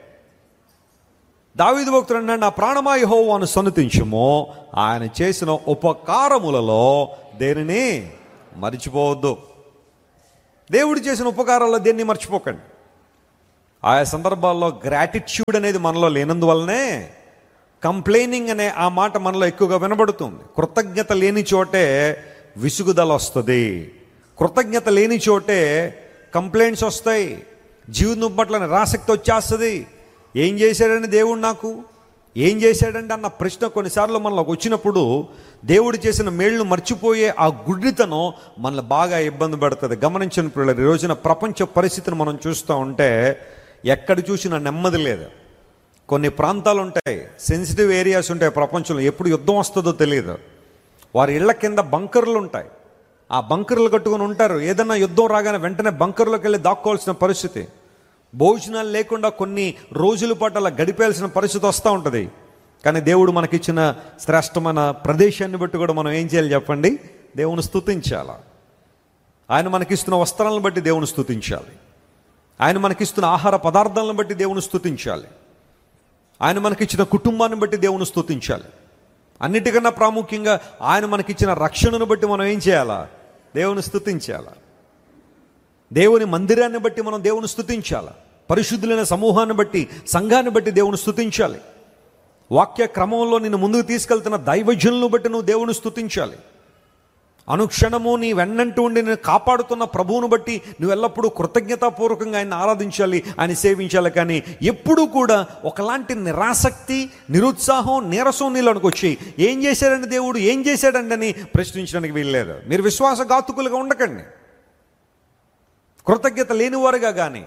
దావీదు భక్తుడు అన్నాడు నా ప్రాణమా యెహోవాను సన్నుతించుము ఆయన చేసిన ఉపకారములలో దేనిని మరిచిపోవద్దు దేవుడు చేసిన ఉపకారాల్లో దేన్ని మర్చిపోకండి ఆయా సందర్భాల్లో గ్రాటిట్యూడ్ అనేది మనలో లేనందువల్లనే కంప్లైనింగ్ అనే ఆ మాట మనలో ఎక్కువగా వినబడుతుంది కృతజ్ఞత లేని చోటే విసుగుదల వస్తుంది కృతజ్ఞత లేని చోటే కంప్లైంట్స్ వస్తాయి జీవితం పట్ల నిరాసక్తి వచ్చేస్తుంది ఏం చేశాడని దేవుడు నాకు ఏం చేశాడంటే అన్న ప్రశ్న కొన్నిసార్లు మనలోకి వచ్చినప్పుడు దేవుడు చేసిన మేళ్లు మర్చిపోయే ఆ గుడ్డితనం మనల్ని బాగా ఇబ్బంది పెడుతుంది గమనించిన పిల్లలు ఈ రోజున ప్రపంచ పరిస్థితిని మనం చూస్తూ ఉంటే ఎక్కడ చూసినా నెమ్మది లేదు కొన్ని ప్రాంతాలు ఉంటాయి సెన్సిటివ్ ఏరియాస్ ఉంటాయి ప్రపంచంలో ఎప్పుడు యుద్ధం వస్తుందో తెలియదు వారి ఇళ్ల కింద బంకర్లు ఉంటాయి ఆ బంకర్లు కట్టుకొని ఉంటారు ఏదన్నా యుద్ధం రాగానే వెంటనే బంకర్లోకి వెళ్ళి దాక్కోవాల్సిన పరిస్థితి భోజనాలు లేకుండా కొన్ని రోజుల పాటు అలా గడిపేయాల్సిన పరిస్థితి వస్తూ ఉంటుంది కానీ దేవుడు మనకిచ్చిన శ్రేష్టమైన ప్రదేశాన్ని బట్టి కూడా మనం ఏం చేయాలి చెప్పండి దేవుని స్తుతించాలి ఆయన మనకిస్తున్న వస్త్రాలను బట్టి దేవుని స్తుతించాలి ఆయన మనకిస్తున్న ఆహార పదార్థాలను బట్టి దేవుని స్తుతించాలి ఆయన మనకిచ్చిన కుటుంబాన్ని బట్టి దేవుని స్తుతించాలి అన్నిటికన్నా ప్రాముఖ్యంగా ఆయన మనకిచ్చిన రక్షణను బట్టి మనం ఏం చేయాలా దేవుని స్తుతించాలా దేవుని మందిరాన్ని బట్టి మనం దేవుని స్తుతించాలి పరిశుద్ధులైన సమూహాన్ని బట్టి సంఘాన్ని బట్టి దేవుని స్తుతించాలి వాక్య క్రమంలో నిన్ను ముందుకు తీసుకెళ్తున్న దైవజనులను బట్టి నువ్వు దేవుని స్తుతించాలి అనుక్షణము నీ వెన్నంటూ ఉండి నేను కాపాడుతున్న ప్రభువును బట్టి నువ్వు ఎల్లప్పుడూ కృతజ్ఞతాపూర్వకంగా ఆయన ఆరాధించాలి ఆయన సేవించాలి కానీ ఎప్పుడూ కూడా ఒకలాంటి నిరాసక్తి నిరుత్సాహం నీరసం నీళ్ళనికి వచ్చి ఏం చేశాడండి దేవుడు ఏం చేశాడండి అని ప్రశ్నించడానికి వీల్లేదు మీరు విశ్వాసఘాతుకులుగా ఉండకండి కృతజ్ఞత లేనివారుగా కానీ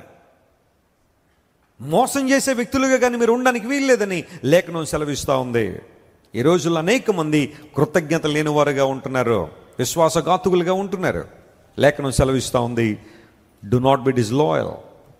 మోసం చేసే వ్యక్తులుగా కానీ మీరు ఉండడానికి వీల్లేదని లేఖనం సెలవిస్తూ ఉంది ఈ రోజుల్లో అనేక మంది కృతజ్ఞత లేనివారుగా ఉంటున్నారు విశ్వాసఘాతుకులుగా ఉంటున్నారు లేఖనం సెలవిస్తూ ఉంది డు నాట్ బి డిస్లాయల్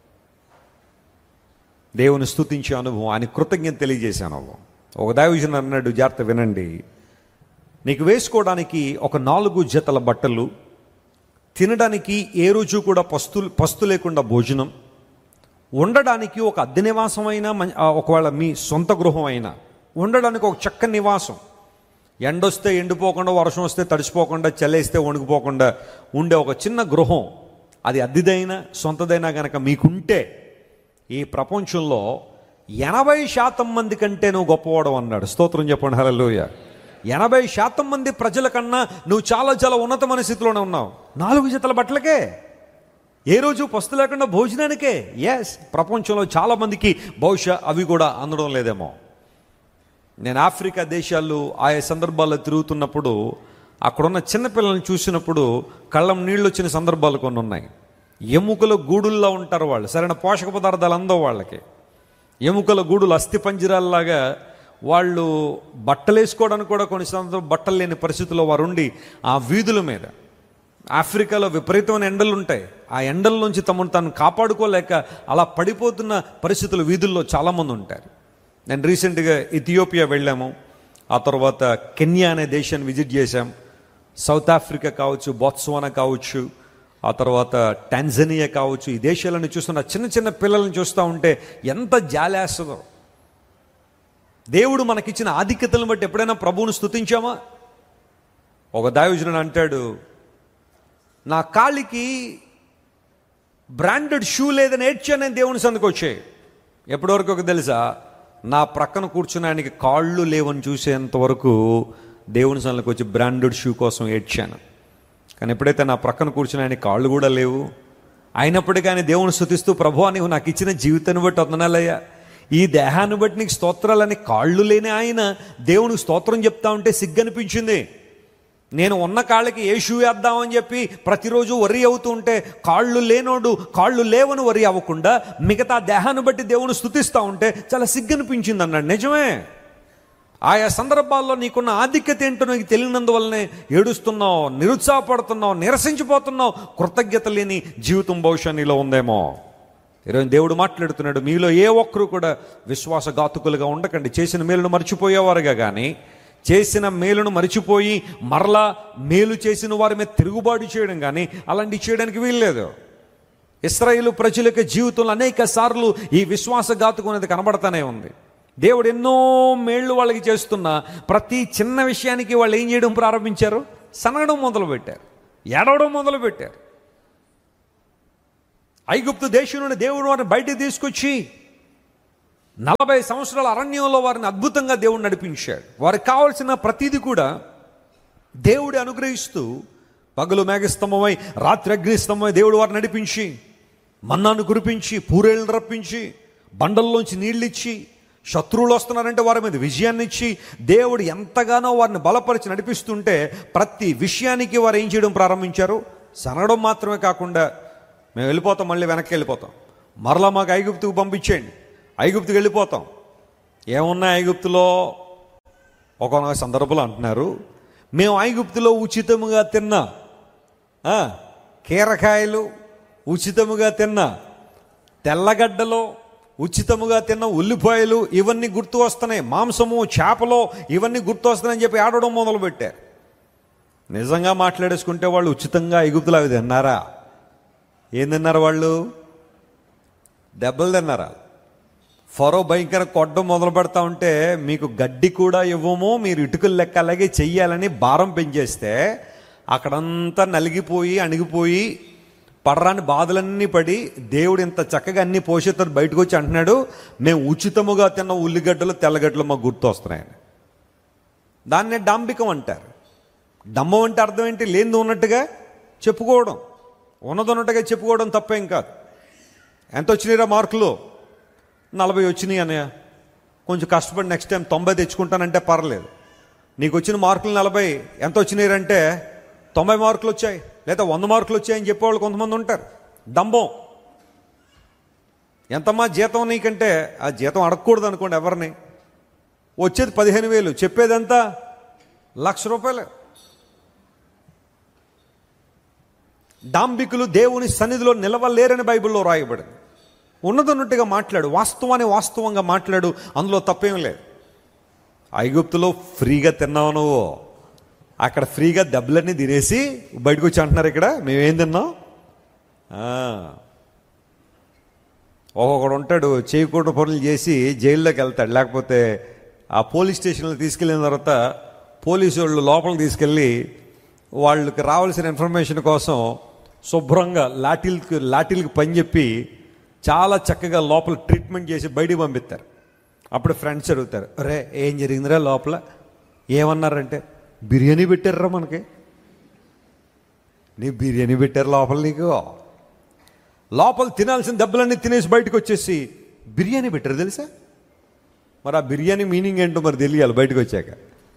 దేవుని స్తుతించే అనుభవం ఆయన కృతజ్ఞత తెలియజేసే అనుభవం ఒక దైవజన్ అన్నాడు జాగ్రత్త వినండి నీకు వేసుకోవడానికి ఒక నాలుగు జతల బట్టలు తినడానికి ఏ రోజు కూడా పస్తు పస్తు లేకుండా భోజనం ఉండడానికి ఒక అద్దె నివాసం అయినా మం- ఆ, ఒకవేళ మీ సొంత గృహం అయినా ఉండడానికి ఒక చక్కని నివాసం ఎండొస్తే ఎండిపోకుండా వర్షం వస్తే తడిసిపోకుండా చల్లేస్తే వణికిపోకుండా ఉండే ఒక చిన్న గృహం అది అద్దెదైనా సొంతదైనా కనుక మీకుంటే ఈ ప్రపంచంలో ఎనభై శాతం మంది కంటే నువ్వు గొప్పవాడు అన్నాడు స్తోత్రం చెప్పండి హలోయ ఎనభై శాతం మంది ప్రజల కన్నా నువ్వు చాలా చాలా ఉన్నతమైన స్థితిలోనే ఉన్నావు నాలుగు జతల బట్టలకే ఏ రోజు పస్తు లేకుండా భోజనానికే ఎస్ ప్రపంచంలో చాలా మందికి బహుశా అవి కూడా అందడం లేదేమో నేను ఆఫ్రికా దేశాలు ఆయా సందర్భాల్లో తిరుగుతున్నప్పుడు అక్కడున్న చిన్నపిల్లల్ని చూసినప్పుడు కళ్ళం నీళ్ళు వచ్చిన సందర్భాలు కొన్ని ఉన్నాయి ఎముకల గూడుల్లో ఉంటారు వాళ్ళు సరైన పోషక పదార్థాలు అందవు వాళ్ళకి ఎముకల గూడులు అస్థి పంజరాల్లాగా వాళ్ళు బట్టలు వేసుకోవడానికి కూడా కొన్ని సందర్భం బట్టలు లేని పరిస్థితుల్లో వారు ఉండి ఆ వీధుల మీద ఆఫ్రికాలో విపరీతమైన ఎండలు ఉంటాయి ఆ ఎండల నుంచి తమను తాను కాపాడుకోలేక అలా పడిపోతున్న పరిస్థితులు వీధుల్లో చాలామంది ఉంటారు నేను రీసెంట్గా ఇథియోపియా వెళ్ళాము ఆ తర్వాత కెన్యా అనే దేశాన్ని విజిట్ చేశాం సౌత్ ఆఫ్రికా కావచ్చు బొత్స్వానా కావచ్చు ఆ తర్వాత టాంజనియా కావచ్చు ఈ దేశాలను చూస్తున్న చిన్న చిన్న పిల్లల్ని చూస్తూ ఉంటే ఎంత జాలేస్తుందో దేవుడు మనకిచ్చిన ఆధిక్యతలను బట్టి ఎప్పుడైనా ప్రభువును స్తుతించామా ఒక దాయోజనుడు అంటాడు నా కాళ్ళకి బ్రాండెడ్ షూ లేదని ఏడ్చా నేను దేవుని సందుకు వచ్చాయి ఎప్పటివరకు ఒక తెలుసా నా ప్రక్కన కూర్చుని ఆయనకి కాళ్ళు లేవని చూసేంత వరకు దేవుని సందుకు వచ్చి బ్రాండెడ్ షూ కోసం ఏడ్చాను కానీ ఎప్పుడైతే నా ప్రక్కన కూర్చుని ఆయన కాళ్ళు కూడా లేవు అయినప్పటికీ ఆయన దేవుని స్థుతిస్తూ ప్రభు నీవు నాకు ఇచ్చిన జీవితాన్ని బట్టి వందనాలయ్యా ఈ దేహాన్ని బట్టి నీకు స్తోత్రాలని కాళ్ళు లేని ఆయన దేవునికి స్తోత్రం చెప్తా ఉంటే సిగ్గనిపించింది నేను ఉన్న కాళ్ళకి ఏ షూ వేద్దామని చెప్పి ప్రతిరోజు వరి అవుతూ ఉంటే కాళ్ళు లేనోడు కాళ్ళు లేవని వరి అవ్వకుండా మిగతా దేహాన్ని బట్టి దేవుని స్థుతిస్తూ ఉంటే చాలా సిగ్గనిపించింది అన్నాడు నిజమే ఆయా సందర్భాల్లో నీకున్న ఆధిక్యత ఏంటో నీకు తెలియనందువల్లనే ఏడుస్తున్నావు నిరుత్సాహపడుతున్నావు నిరసించిపోతున్నావు కృతజ్ఞత లేని జీవితం బహుశా నీలో ఉందేమో ఈరోజు దేవుడు మాట్లాడుతున్నాడు మీలో ఏ ఒక్కరు కూడా విశ్వాసఘాతుకులుగా ఉండకండి చేసిన మేలును మర్చిపోయేవారుగా కానీ చేసిన మేలును మరిచిపోయి మరలా మేలు చేసిన వారి మీద తిరుగుబాటు చేయడం కానీ అలాంటి చేయడానికి వీల్లేదు ఇస్రాయేలు ప్రజల యొక్క జీవితంలో అనేక సార్లు ఈ విశ్వాసఘాతుకం అనేది కనబడతానే ఉంది దేవుడు ఎన్నో మేళ్ళు వాళ్ళకి చేస్తున్నా ప్రతి చిన్న విషయానికి వాళ్ళు ఏం చేయడం ప్రారంభించారు సనగడం మొదలుపెట్టారు ఏడవడం మొదలుపెట్టారు ఐగుప్తు దేశం నుండి దేవుడు వారిని బయటికి తీసుకొచ్చి నలభై సంవత్సరాల అరణ్యంలో వారిని అద్భుతంగా దేవుడు నడిపించాడు వారికి కావాల్సిన ప్రతిదీ కూడా దేవుడు అనుగ్రహిస్తూ పగలు మేఘస్తంభమై రాత్రి అగ్నిస్తంభమై దేవుడు వారిని నడిపించి మన్నాను కురిపించి పూరేళ్ళు రప్పించి బండల్లోంచి నీళ్ళిచ్చి శత్రువులు వస్తున్నారంటే వారి మీద విజయాన్ని ఇచ్చి దేవుడు ఎంతగానో వారిని బలపరిచి నడిపిస్తుంటే ప్రతి విషయానికి వారు ఏం చేయడం ప్రారంభించారు సనగడం మాత్రమే కాకుండా మేము వెళ్ళిపోతాం మళ్ళీ వెనక్కి వెళ్ళిపోతాం మరలా మాకు ఐగుప్తుకు పంపించేయండి ఐగుప్తుకు వెళ్ళిపోతాం ఏమున్నాయి ఐగుప్తులో ఒక సందర్భంలో అంటున్నారు మేము ఐగుప్తులో ఉచితముగా తిన్నా ఆ, కీరకాయలు ఉచితముగా తిన్నా తెల్లగడ్డలో ఉచితముగా తిన్న ఉల్లిపాయలు ఇవన్నీ గుర్తు వస్తున్నాయి మాంసము చేపలో ఇవన్నీ గుర్తు వస్తున్నాయని చెప్పి ఆడడం మొదలుపెట్టారు నిజంగా మాట్లాడేసుకుంటే వాళ్ళు ఉచితంగా ఐగుప్తులు అవి తిన్నారా ఏం తిన్నారు వాళ్ళు దెబ్బలు తిన్నారా ఫరో భయంకర కొట్టడం మొదలు పెడతా ఉంటే మీకు గడ్డి కూడా ఇవ్వము మీరు ఇటుకలు లెక్క అలాగే చెయ్యాలని భారం పెంచేస్తే అక్కడంతా నలిగిపోయి అణిగిపోయి పడరాని బాధలన్నీ పడి దేవుడు ఇంత చక్కగా అన్ని పోషితారు బయటకు వచ్చి అంటున్నాడు మేము ఉచితముగా తిన్న ఉల్లిగడ్డలు తెల్లగడ్డలు మాకు గుర్తు వస్తున్నాయని దాన్నే డాంబికం అంటారు డమ్మం అంటే అర్థం ఏంటి లేనిది ఉన్నట్టుగా చెప్పుకోవడం ఉన్నది ఉన్నట్టుగా చెప్పుకోవడం తప్పేం కాదు ఎంత వచ్చినాయిరా మార్కులు నలభై వచ్చినాయి అన్నయ్య కొంచెం కష్టపడి నెక్స్ట్ టైం తొంభై తెచ్చుకుంటానంటే పర్లేదు నీకు వచ్చిన మార్కులు నలభై ఎంత వచ్చినాయంటే తొంభై మార్కులు వచ్చాయి లేదా వంద మార్కులు వచ్చాయని చెప్పేవాళ్ళు కొంతమంది ఉంటారు డంబం ఎంతమ్మా జీతం నీకంటే ఆ జీతం అడగకూడదు అనుకోండి ఎవరిని వచ్చేది పదిహేను వేలు చెప్పేదంతా లక్ష రూపాయలు డాంబికులు దేవుని సన్నిధిలో నిలవలేరని బైబిల్లో రాయబడింది ఉన్నదన్నట్టుగా మాట్లాడు వాస్తవాన్ని వాస్తవంగా మాట్లాడు అందులో తప్పేం లేదు ఐగుప్తులో ఫ్రీగా తిన్నావు నువ్వు అక్కడ ఫ్రీగా దెబ్బలన్నీ తినేసి బయటకు వచ్చి అంటున్నారు ఇక్కడ మేమేం తిన్నాం ఆ. ఒక్కొక్కడు ఉంటాడు చేయకూడదు పనులు చేసి జైల్లోకి వెళ్తాడు లేకపోతే ఆ పోలీస్ స్టేషన్లో తీసుకెళ్ళిన తర్వాత పోలీసు వాళ్ళు లోపలికి తీసుకెళ్ళి వాళ్ళకి రావాల్సిన ఇన్ఫర్మేషన్ కోసం శుభ్రంగా లాఠీలకి లాఠీలకి పని చెప్పి చాలా చక్కగా లోపల ట్రీట్మెంట్ చేసి బయటికి పంపిస్తారు అప్పుడు ఫ్రెండ్స్ అడుగుతారు రే ఏం జరిగిందిరా లోపల ఏమన్నారంటే బిర్యానీ పెట్టారా మనకి నీ బిర్యానీ పెట్టారు లోపల నీకు లోపల తినాల్సిన దెబ్బలన్నీ తినేసి బయటకు వచ్చేసి బిర్యానీ పెట్టారు తెలుసా మరి ఆ బిర్యానీ మీనింగ్ ఏంటో మరి తెలియాలి బయటకు వచ్చాక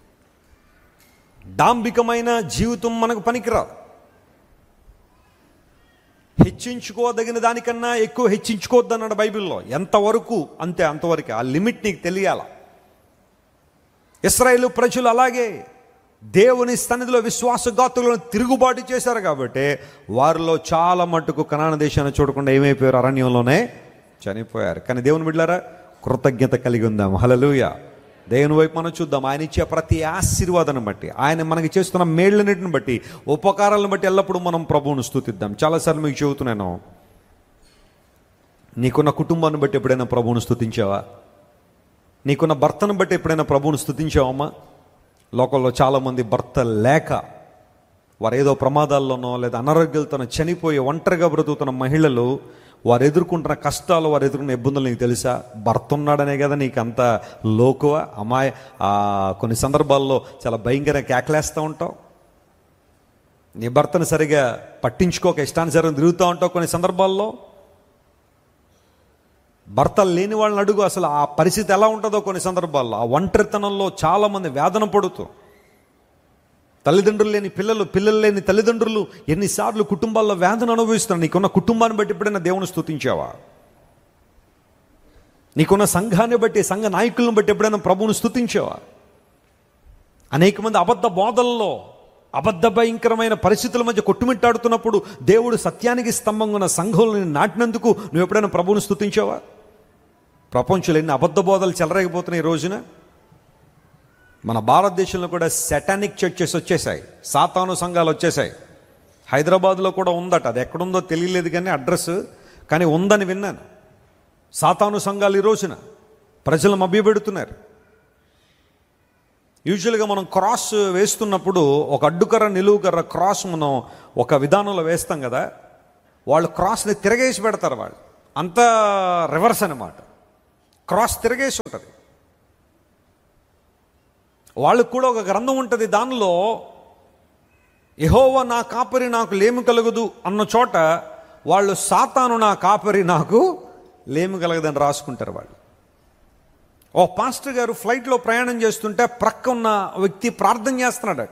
డాంబికమైన జీవితం మనకు పనికిరాదు హెచ్చించుకోదగిన దానికన్నా ఎక్కువ హెచ్చించుకోవద్దు అన్నాడు బైబిల్లో ఎంతవరకు అంతే అంతవరకు ఆ లిమిట్ నీకు తెలియాల ఇస్రాయేల్ ప్రజలు అలాగే దేవుని సన్నిధిలో విశ్వాసఘాతులను తిరుగుబాటు చేశారు కాబట్టి వారిలో చాలా మట్టుకు కనాన దేశాన్ని చూడకుండా ఏమైపోయారు అరణ్యంలోనే చనిపోయారు కానీ దేవుని బిడ్డారా కృతజ్ఞత కలిగి ఉందాం హలలుయ దేవుని వైపు మనం చూద్దాం ఆయన ఇచ్చే ప్రతి ఆశీర్వాదాన్ని బట్టి ఆయన మనకి చేస్తున్న మేళ్ళన్నిటిని బట్టి ఉపకారాలను బట్టి ఎల్లప్పుడూ మనం ప్రభువును స్థుతిద్దాం చాలాసార్లు మీకు చెబుతున్నాను నీకున్న కుటుంబాన్ని బట్టి ఎప్పుడైనా ప్రభువును స్థుతించావా నీకున్న భర్తను బట్టి ఎప్పుడైనా ప్రభువును స్థుతించావమ్మా లోకంలో చాలామంది భర్త లేక వారు ఏదో ప్రమాదాల్లోనో లేదా అనారోగ్యాలతోనో చనిపోయి ఒంటరిగా బ్రతుకుతున్న మహిళలు వారు ఎదుర్కొంటున్న కష్టాలు వారు ఎదుర్కొన్న ఇబ్బందులు నీకు తెలుసా భర్త ఉన్నాడనే కదా నీకు అంత లోకువ అమాయ ఆ, కొన్ని సందర్భాల్లో చాలా భయంకరంగా కేకలేస్తూ ఉంటావు నీ భర్తను సరిగా పట్టించుకోక ఇష్టానుసారం తిరుగుతూ ఉంటావు కొన్ని సందర్భాల్లో భర్త లేని వాళ్ళని అడుగు అసలు ఆ పరిస్థితి ఎలా ఉంటుందో కొన్ని సందర్భాల్లో ఆ ఒంటరితనంలో చాలామంది వేదన పడుతూ తల్లిదండ్రులు లేని పిల్లలు పిల్లలు లేని తల్లిదండ్రులు ఎన్నిసార్లు కుటుంబాల్లో వేదన అనుభవిస్తున్నారు నీకున్న కుటుంబాన్ని బట్టి ఎప్పుడైనా దేవుని స్థుతించావా నీకున్న సంఘాన్ని బట్టి సంఘ నాయకులను బట్టి ఎప్పుడైనా ప్రభువును స్థుతించావా అనేక మంది అబద్ధ బోధల్లో అబద్ధ భయంకరమైన పరిస్థితుల మధ్య కొట్టుమిట్టాడుతున్నప్పుడు దేవుడు సత్యానికి స్తంభంగా ఉన్న సంఘంలో నాటినందుకు నువ్వు ఎప్పుడైనా ప్రభువును స్థుతించావా ప్రపంచంలో ఎన్ని అబద్ధ బోధలు చెలరేగిపోతున్నాయి ఈ రోజున మన భారతదేశంలో కూడా సెటానిక్ చర్చెస్ వచ్చేసాయి సాతాను సంఘాలు వచ్చేసాయి హైదరాబాద్లో కూడా ఉందట అది ఎక్కడుందో తెలియలేదు కానీ అడ్రస్ కానీ ఉందని విన్నాను సాతాను సంఘాలు ఈ రోజున ప్రజలు మభ్యపెడుతున్నారు యూజువల్గా మనం క్రాస్ వేస్తున్నప్పుడు ఒక అడ్డుకర్ర నిలువుకర్ర క్రాస్ మనం ఒక విధానంలో వేస్తాం కదా వాళ్ళు క్రాస్ని తిరగేసి పెడతారు వాళ్ళు అంతా రివర్స్ అనమాట క్రాస్ తిరగేసి ఉంటుంది వాళ్ళకు కూడా ఒక గ్రంథం ఉంటుంది దానిలో యహోవ నా కాపరి నాకు లేమి కలగదు అన్న చోట వాళ్ళు సాతాను నా కాపరి నాకు లేమి కలగదని రాసుకుంటారు వాళ్ళు ఓ పాస్టర్ గారు ఫ్లైట్లో ప్రయాణం చేస్తుంటే ప్రక్క ఉన్న వ్యక్తి ప్రార్థన చేస్తున్నాడట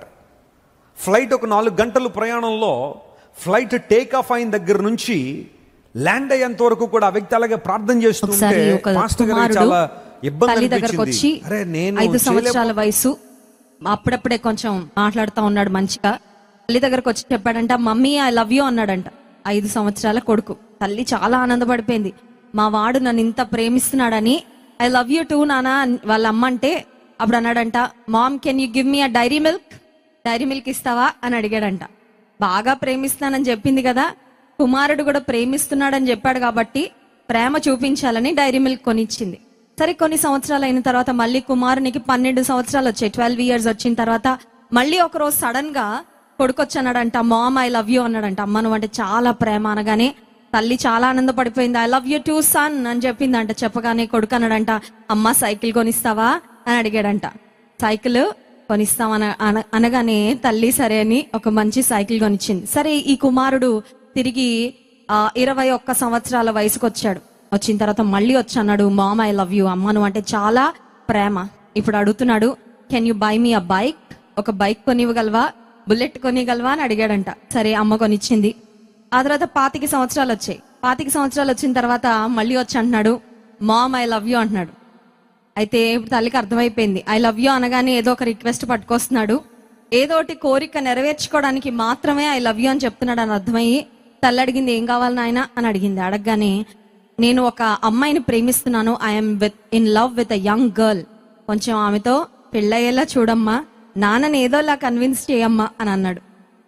ఫ్లైట్ ఒక నాలుగు గంటలు ప్రయాణంలో ఫ్లైట్ టేక్ ఆఫ్ అయిన దగ్గర నుంచి ల్యాండ్ అయ్యేంత వరకు కూడా ఆ వ్యక్తి అలాగే ప్రార్థన చేస్తుంటే ఒకసారి ఒక పాస్టర్ గారికి కుమారుడు చాలా ఇబ్బంది తల్లి దగ్గరకు వచ్చి అనిపించింది అరే నేను ఐదు చేయలేకపో- సంవత్సరాల వయసు అప్పుడప్పుడే కొంచెం మాట్లాడుతూ ఉన్నాడు మంచిగా తల్లి దగ్గరకు వచ్చి చెప్పాడంట మమ్మీ ఐ లవ్ యూ అన్నాడంట ఐదు సంవత్సరాల కొడుకు తల్లి చాలా ఆనందపడిపోయింది మా వాడు నన్ను ఇంత ప్రేమిస్తున్నాడని ఐ లవ్ యూ టూ నానా అని వాళ్ళ అమ్మ అంటే అప్పుడు అన్నాడంట mom can you give me a Dairy Milk Dairy Milk ఇస్తావా అని అడిగాడంట బాగా ప్రేమిస్తానని చెప్పింది కదా కుమారుడు కూడా ప్రేమిస్తున్నాడని చెప్పాడు కాబట్టి ప్రేమ చూపించాలని డైరీ మిల్క్ కొనిచ్చింది సరే కొన్ని సంవత్సరాలు అయిన తర్వాత మళ్ళీ కుమారునికి పన్నెండు సంవత్సరాలు వచ్చాయి ట్వెల్వ్ ఇయర్స్ వచ్చిన తర్వాత మళ్ళీ ఒక రోజు సడన్ గా కొడుకొచ్చి అన్నాడంట మామ్ ఐ లవ్ యూ అన్నాడంట అమ్మ నువ్వు అంటే చాలా ప్రేమ అనగానే తల్లి చాలా ఆనందపడిపోయింది I love you too son అని చెప్పిందంట చెప్పగానే కొడుకు అన్నాడంట అమ్మ సైకిల్ కొనిస్తావా అని అడిగాడంట సైకిల్ కొనిస్తామన అన- అనగానే తల్లి సరే అని ఒక మంచి సైకిల్ కొనిచ్చింది సరే ఈ కుమారుడు తిరిగి ఆ, ఇరవై ఒక్క సంవత్సరాల వయసుకు వచ్చాడు వచ్చిన తర్వాత మళ్ళీ వచ్చి అన్నాడు మామ్ ఐ లవ్ యూ అమ్మ నువ్వు అంటే చాలా ప్రేమ ఇప్పుడు అడుగుతున్నాడు can you buy me a bike ఒక బైక్ కొనివ్వగలవా బుల్లెట్ కొనిగలవా అని అడిగాడంట సరే అమ్మ కొనిచ్చింది ఆ తర్వాత పాతిక సంవత్సరాలు వచ్చాయి పాతిక సంవత్సరాలు వచ్చిన తర్వాత మళ్ళీ వచ్చి అంటున్నాడు మామ్ ఐ లవ్ యూ అంటున్నాడు అయితే ఇప్పుడు తల్లికి అర్థమైపోయింది ఐ లవ్ యూ అనగానే ఏదో ఒక రిక్వెస్ట్ పట్టుకొస్తున్నాడు ఏదో ఒకటి కోరిక నెరవేర్చుకోవడానికి మాత్రమే ఐ లవ్ యూ అని చెప్తున్నాడు అని అర్థమయ్యి తల్లి అడిగింది ఏం కావాలి నాయన అని అడిగింది అడగగానే నేను ఒక అమ్మాయిని ప్రేమిస్తున్నాను I'm with in love with a young girl కొంచెం ఆమెతో పెళ్ళయ్యేలా చూడమ్మా నాన్నని ఏదోలా కన్విన్స్ చేయమ్మా అని అన్నాడు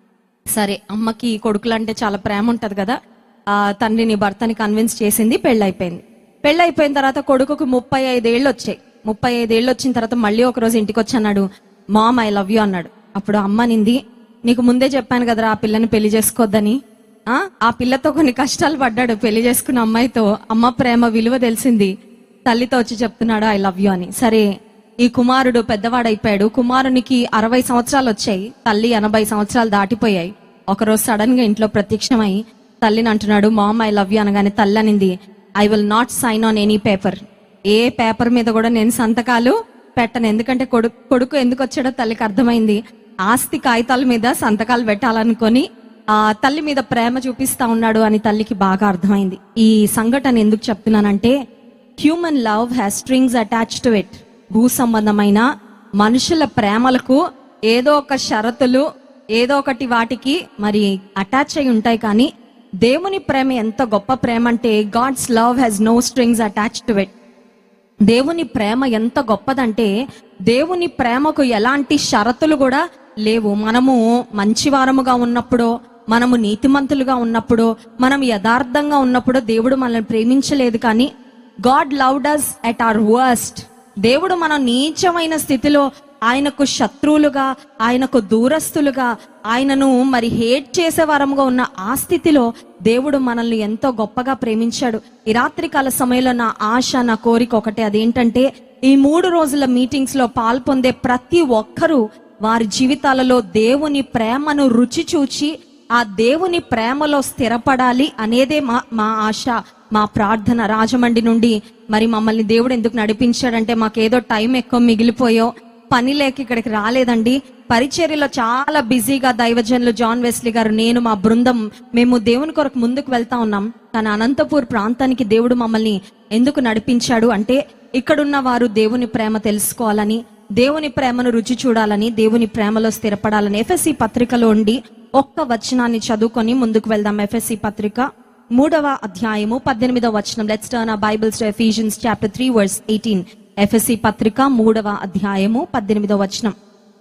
సరే అమ్మకి కొడుకులు అంటే చాలా ప్రేమ ఉంటది కదా ఆ తండ్రిని భర్తని కన్విన్స్ చేసింది పెళ్ళైపోయింది పెళ్ళైపోయిన తర్వాత కొడుకుకు ముప్పై ఐదేళ్ళు వచ్చాయి ముప్పై ఐదేళ్ళు వచ్చిన తర్వాత మళ్ళీ ఒక రోజు ఇంటికి వచ్చి అన్నాడు మామ్ ఐ లవ్ యూ అన్నాడు అప్పుడు అమ్మ నింది నీకు ముందే చెప్పాను కదరా ఆ పిల్లని పెళ్లి చేసుకోవద్దని ఆ ఆ పిల్లతో కొన్ని కష్టాలు పడ్డాడు పెళ్లి చేసుకున్న అమ్మాయితో అమ్మ ప్రేమ విలువ తెలిసింది తల్లితో వచ్చి చెప్తున్నాడు ఐ లవ్ యూ అని సరే ఈ కుమారుడు పెద్దవాడైపోయాడు కుమారునికి అరవై సంవత్సరాలు వచ్చాయి తల్లి ఎనభై సంవత్సరాలు దాటిపోయాయి ఒకరోజు సడన్ గా ఇంట్లో ప్రత్యక్షమై తల్లిని అంటున్నాడు మామ్ ఐ లవ్ యూ అనగానే తల్లి అనింది I will not sign on any paper ఏ పేపర్ మీద కూడా నేను సంతకాలు పెట్టను ఎందుకంటే కొడుకు కొడుకు ఎందుకు వచ్చాడో తల్లికి అర్థమైంది ఆస్తి కాగితాల మీద సంతకాలు పెట్టాలనుకొని ఆ తల్లి మీద ప్రేమ చూపిస్తా ఉన్నాడు అని తల్లికి బాగా అర్థమైంది ఈ సంఘటన ఎందుకు చెప్తున్నానంటే human love has strings attach to it భూ సంబంధమైన మనుషుల ప్రేమలకు ఏదో ఒక షరతులు ఏదో ఒకటి వాటికి మరి అటాచ్ అయి ఉంటాయి కానీ దేవుని ప్రేమ ఎంత గొప్ప ప్రేమ అంటే God's love has no strings attach to it దేవుని ప్రేమ ఎంత గొప్పదంటే దేవుని ప్రేమకు ఎలాంటి షరతులు కూడా లేవు మనము మంచివారముగా ఉన్నప్పుడో మనము నీతిమంతులుగా ఉన్నప్పుడో మనం యథార్థంగా ఉన్నప్పుడో దేవుడు మనల్ని ప్రేమించలేదు కానీ God loved us at our worst దేవుడు మనం నీచమైన స్థితిలో ఆయనకు శత్రువులుగా ఆయనకు దూరస్తులుగా ఆయనను మరి హేట్ చేసే వారముగా ఉన్న ఆ స్థితిలో దేవుడు మనల్ని ఎంతో గొప్పగా ప్రేమించాడు ఈ రాత్రి కాల సమయంలో నా ఆశ నా కోరిక ఒకటే అదేంటంటే ఈ మూడు రోజుల మీటింగ్స్ లో పాల్పొందే ప్రతి ఒక్కరూ వారి జీవితాలలో దేవుని ప్రేమను రుచి చూచి ఆ దేవుని ప్రేమలో స్థిరపడాలి అనేదే మా మా ఆశ మా ప్రార్థన రాజమండ్రి నుండి మరి మమ్మల్ని దేవుడు ఎందుకు నడిపించాడంటే మాకేదో టైం ఎక్కువ మిగిలిపోయో పని లేక ఇక్కడికి రాలేదండి పరిచర్యలో చాలా బిజీగా దైవజనులు జాన్ వెస్లీ గారు నేను మా బృందం మేము దేవుని కొరకు ముందుకు వెళ్తా ఉన్నాం కానీ అనంతపూర్ ప్రాంతానికి దేవుడు మమ్మల్ని ఎందుకు నడిపించాడు అంటే ఇక్కడున్న వారు దేవుని ప్రేమ తెలుసుకోవాలని దేవుని ప్రేమను రుచి చూడాలని దేవుని ప్రేమలో స్థిరపడాలని ఎఫ్ఎస్సి పత్రికలో ఉండి ఒక్క వచనాన్ని చదువుకొని ముందుకు వెళ్దాం ఎఫ్ఎస్సి పత్రిక మూడవ అధ్యాయము పద్దెనిమిదవ వచనం let's turn uh Bibles to Ephesians chapter three verse eighteen ఎఫ్ఎస్సి పత్రిక మూడవ అధ్యాయము పద్దెనిమిదవ వచనం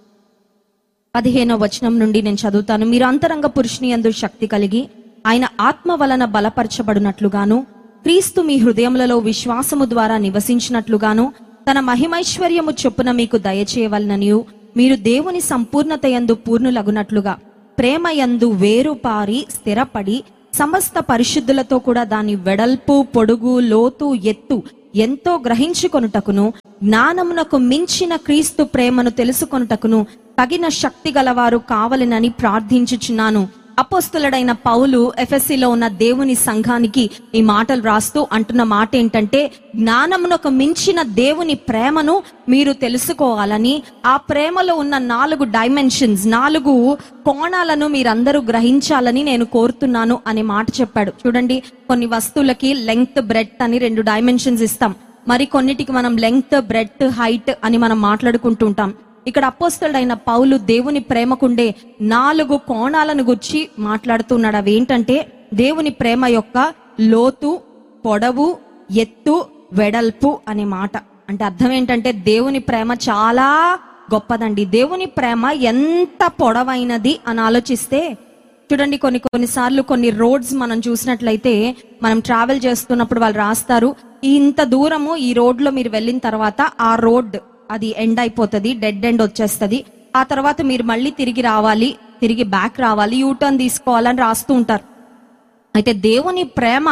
పదిహేనవ వచనం నుండి నేను చదువుతాను మీరు అంతరంగ పురుషుని యందు శక్తి కలిగి ఆయన ఆత్మ వలన బలపరచబడినట్లుగాను క్రీస్తు మీ హృదయములలో విశ్వాసము ద్వారా నివసించినట్లుగాను తన మహిమైశ్వర్యము చొప్పున మీకు దయచేయవలననియు మీరు దేవుని సంపూర్ణత యందు పూర్ణులగునట్లుగా ప్రేమ యందు వేరుపారి స్థిరపడి సమస్త పరిశుద్ధులతో కూడా దాని వెడల్పు పొడుగు లోతు ఎత్తు ఎంతో గ్రహించుకొనుటకును జ్ఞానమునకు మించిన క్రీస్తు ప్రేమను తెలుసుకొనుటకును తగిన శక్తి గలవారు కావలెనని ప్రార్థించుచున్నాను అపోస్తులుడైన పౌలు FSC లో ఉన్న దేవుని సంఘానికి ఈ మాటలు రాస్తూ అంటున్న మాట ఏంటంటే జ్ఞానమునకు మించిన దేవుని ప్రేమను మీరు తెలుసుకోవాలని ఆ ప్రేమలో ఉన్న నాలుగు డైమెన్షన్స్ నాలుగు కోణాలను మీరందరూ గ్రహించాలని నేను కోరుతున్నాను అనే మాట చెప్పాడు చూడండి కొన్ని వస్తువులకి లెంగ్త్ బ్రెడ్ అని రెండు డైమెన్షన్స్ ఇస్తాం మరి కొన్నిటికి మనం లెంగ్త్ బ్రెడ్ హైట్ అని మనం మాట్లాడుకుంటుంటాం ఇక్కడ అపోస్తలుడైన పౌలు దేవుని ప్రేమకుండే నాలుగు కోణాలను గురించి మాట్లాడుతున్నాడు అవి ఏంటంటే దేవుని ప్రేమ యొక్క లోతు పొడవు ఎత్తు వెడల్పు అనే మాట అంటే అర్థం ఏంటంటే దేవుని ప్రేమ చాలా గొప్పదండి దేవుని ప్రేమ ఎంత పొడవైనది అని ఆలోచిస్తే చూడండి కొన్ని కొన్నిసార్లు కొన్ని రోడ్స్ మనం చూసినట్లయితే మనం ట్రావెల్ చేస్తున్నప్పుడు వాళ్ళు రాస్తారు ఇంత దూరము ఈ రోడ్ లో మీరు వెళ్ళిన తర్వాత ఆ రోడ్ అది ఎండ్ అయిపోతుంది డెడ్ ఎండ్ వచ్చేస్తది ఆ తర్వాత మీరు మళ్ళీ తిరిగి రావాలి తిరిగి బ్యాక్ రావాలి యూ టర్న్ తీసుకోవాలని రాస్తూ ఉంటారు అయితే దేవుని ప్రేమ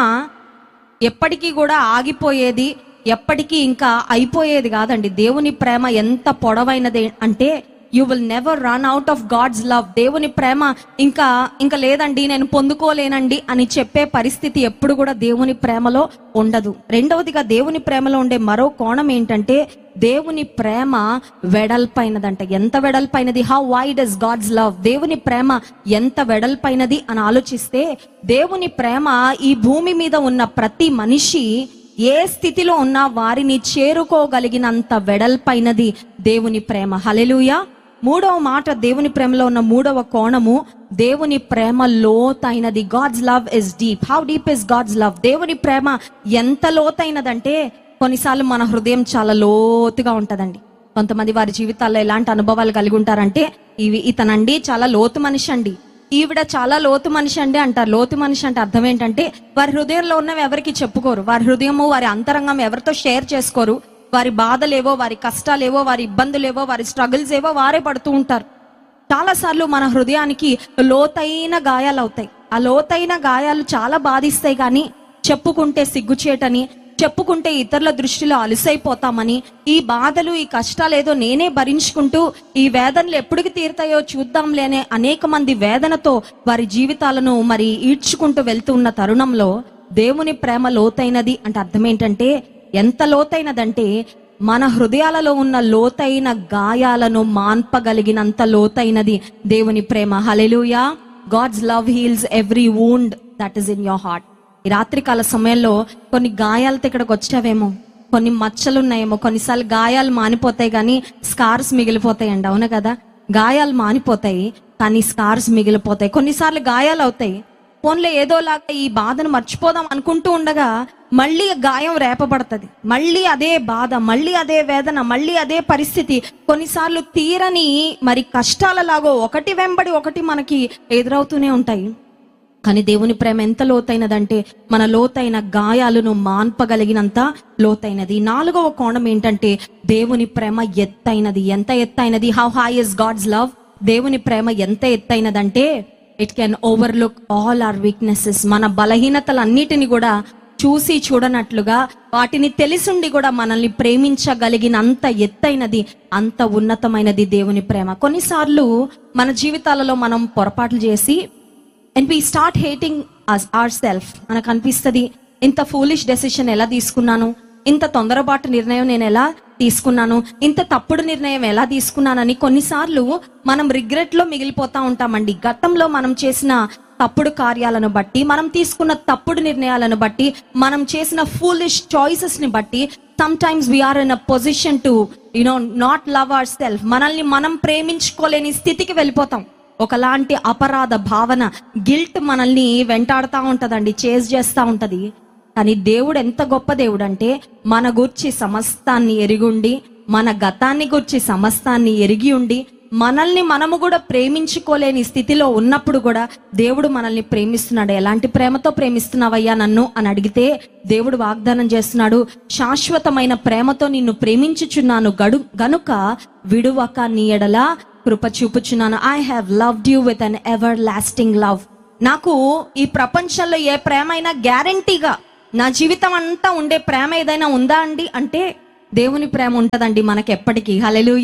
ఎప్పటికీ కూడా ఆగిపోయేది ఎప్పటికీ ఇంకా అయిపోయేది కాదండి దేవుని ప్రేమ ఎంత పొడవైనది అంటే you will never run out of God's love దేవుని ప్రేమ ఇంకా ఇంకా లేదండి నేను పొందుకోలేనండి అని చెప్పే పరిస్థితి ఎప్పుడు కూడా దేవుని ప్రేమలో ఉండదు రెండవదిగా దేవుని ప్రేమలో ఉండే మరో కోణం ఏంటంటే దేవుని ప్రేమ వెడల్పైనదంట ఎంత వెడల్పైనది how wide is God's love దేవుని ప్రేమ ఎంత వెడల్పైనది అని ఆలోచిస్తే దేవుని ప్రేమ ఈ భూమి మీద ఉన్న ప్రతి మనిషి ఏ స్థితిలో ఉన్నా వారిని చేరుకోగలిగినంత వెడల్పైనది దేవుని ప్రేమ హలెలుయా మూడవ మాట దేవుని ప్రేమలో ఉన్న మూడవ కోణము దేవుని ప్రేమ లోతైనది God's love is deep how deep is God's love దేవుని ప్రేమ ఎంత లోతైనదంటే కొన్నిసార్లు మన హృదయం చాలా లోతుగా ఉంటదండి కొంతమంది వారి జీవితాల్లో ఎలాంటి అనుభవాలు కలిగి ఉంటారంటే ఇవి ఇతనండి చాలా లోతు మనిషి అండి ఈవిడ చాలా లోతు మనిషి అండి అంటారు లోతు మనిషి అంటే అర్థం ఏంటంటే వారి హృదయంలో ఉన్నవి ఎవరికి చెప్పుకోరు వారి హృదయము వారి అంతరంగం ఎవరితో షేర్ చేసుకోరు వారి బాధలేవో వారి కష్టాలేవో వారి ఇబ్బందులేవో వారి స్ట్రగుల్స్ ఏవో వారే పడుతూ ఉంటారు చాలా సార్లు మన హృదయానికి లోతైన గాయాలు అవుతాయి ఆ లోతైన గాయాలు చాలా బాధిస్తాయి కానీ చెప్పుకుంటే సిగ్గుచేటని చెప్పుకుంటే ఇతరుల దృష్టిలో అలసైపోతామని ఈ బాధలు ఈ కష్టాలు ఏదో నేనే భరించుకుంటూ ఈ వేదనలు ఎప్పటికి తీరుతాయో చూద్దాంలే అనే అనేక మంది వేదనతో వారి జీవితాలను మరి ఈడ్చుకుంటూ వెళ్తూ ఉన్న తరుణంలో దేవుని ప్రేమ లోతైనది అంటే అర్థం ఏంటంటే ఎంత లోతైనదంటే మన హృదయాలలో ఉన్న లోతైన గాయాలను మాన్పగలిగినంత లోతైనది దేవుని ప్రేమ hallelujah God's love heals every wound that is in your heart ఈ రాత్రికాల సమయంలో కొన్ని గాయాలతో ఇక్కడికి వచ్చావేమో కొన్ని మచ్చలు ఉన్నాయేమో కొన్నిసార్లు గాయాలు మానిపోతాయి కానీ స్కార్స్ మిగిలిపోతాయండి అవును కదా గాయాలు మానిపోతాయి కానీ స్కార్స్ మిగిలిపోతాయి కొన్నిసార్లు గాయాలు అవుతాయి ఫోన్లో ఏదోలాగా ఈ బాధను మర్చిపోదాం అనుకుంటూ ఉండగా మళ్ళీ గాయం రేపబడుతుంది మళ్ళీ అదే బాధ మళ్ళీ అదే వేదన మళ్ళీ అదే పరిస్థితి కొన్నిసార్లు తీరని మరి కష్టాలలాగో ఒకటి వెంబడి ఒకటి మనకి ఎదురవుతూనే ఉంటాయి కానీ దేవుని ప్రేమ ఎంత లోతైనదంటే మన లోతైన గాయాలను మాన్పగలిగినంత లోతైనది నాలుగవ కోణం ఏంటంటే దేవుని ప్రేమ ఎత్తైనది ఎంత ఎత్తైనది how high is God's love దేవుని ప్రేమ ఎంత ఎత్తైనదంటే it can overlook all our weaknesses మన బలహీనతలన్నిటిని కూడా చూసి చూడనట్లుగా వాటిని తెలిసుండి కూడా మనల్ని ప్రేమించగలిగినంత ఎత్తైనది అంత ఉన్నతమైనది దేవుని ప్రేమ కొన్నిసార్లు మన జీవితాలలో మనం పొరపాట్లు చేసి and we start hating our self మనకు అనిపిస్తుంది ఇంత ఫూలిష్ డెసిషన్ ఎలా తీసుకున్నాను ఇంత తొందరపాటు నిర్ణయం నేను ఎలా తీసుకున్నాను ఇంత తప్పుడు నిర్ణయం ఎలా తీసుకున్నానని కొన్నిసార్లు మనం రిగ్రెట్ లో మిగిలిపోతా ఉంటామండి గతంలో మనం చేసిన తప్పుడు కార్యాలను బట్టి మనం తీసుకున్న తప్పుడు నిర్ణయాలను బట్టి మనం చేసిన ఫూలిష్ చాయిసెస్ ని బట్టి sometimes we're in a position to you know not love our self మనల్ని మనం ప్రేమించుకోలేని స్థితికి వెళ్ళిపోతాం ఒకలాంటి అపరాధ భావన గిల్ట్ మనల్ని వెంటాడుతూ ఉంటదండి చేజ్ చేస్తూ ఉంటది కానీ దేవుడు ఎంత గొప్ప దేవుడు అంటే మన గుర్చి సమస్తాన్ని ఎరిగుండి మన గతాన్ని గుర్చి సమస్తాన్ని ఎరిగి ఉండి మనల్ని మనము కూడా ప్రేమించుకోలేని స్థితిలో ఉన్నప్పుడు కూడా దేవుడు మనల్ని ప్రేమిస్తున్నాడు ఎలాంటి ప్రేమతో ప్రేమిస్తున్నావయ్యా నన్ను అని అడిగితే దేవుడు వాగ్దానం చేస్తున్నాడు శాశ్వతమైన ప్రేమతో నిన్ను ప్రేమించుచున్నాను గడు గనుక విడువక నీ ఎడల కృప చూపుచున్నాను I have loved you with an everlasting love నాకు ఈ ప్రపంచంలో ఏ ప్రేమ అయినా గ్యారంటీగా నా జీవితం అంతా ఉండే ప్రేమ ఏదైనా ఉందా అండి అంటే దేవుని ప్రేమ ఉంటదండి మనకి ఎప్పటికీ హలెలుయా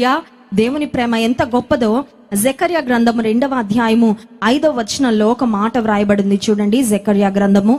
దేవుని ప్రేమ ఎంత గొప్పదో జకర్యా గ్రంథము రెండవ అధ్యాయము ఐదవ వచనంలో ఒక మాట వ్రాయబడింది చూడండి జకర్యా గ్రంథము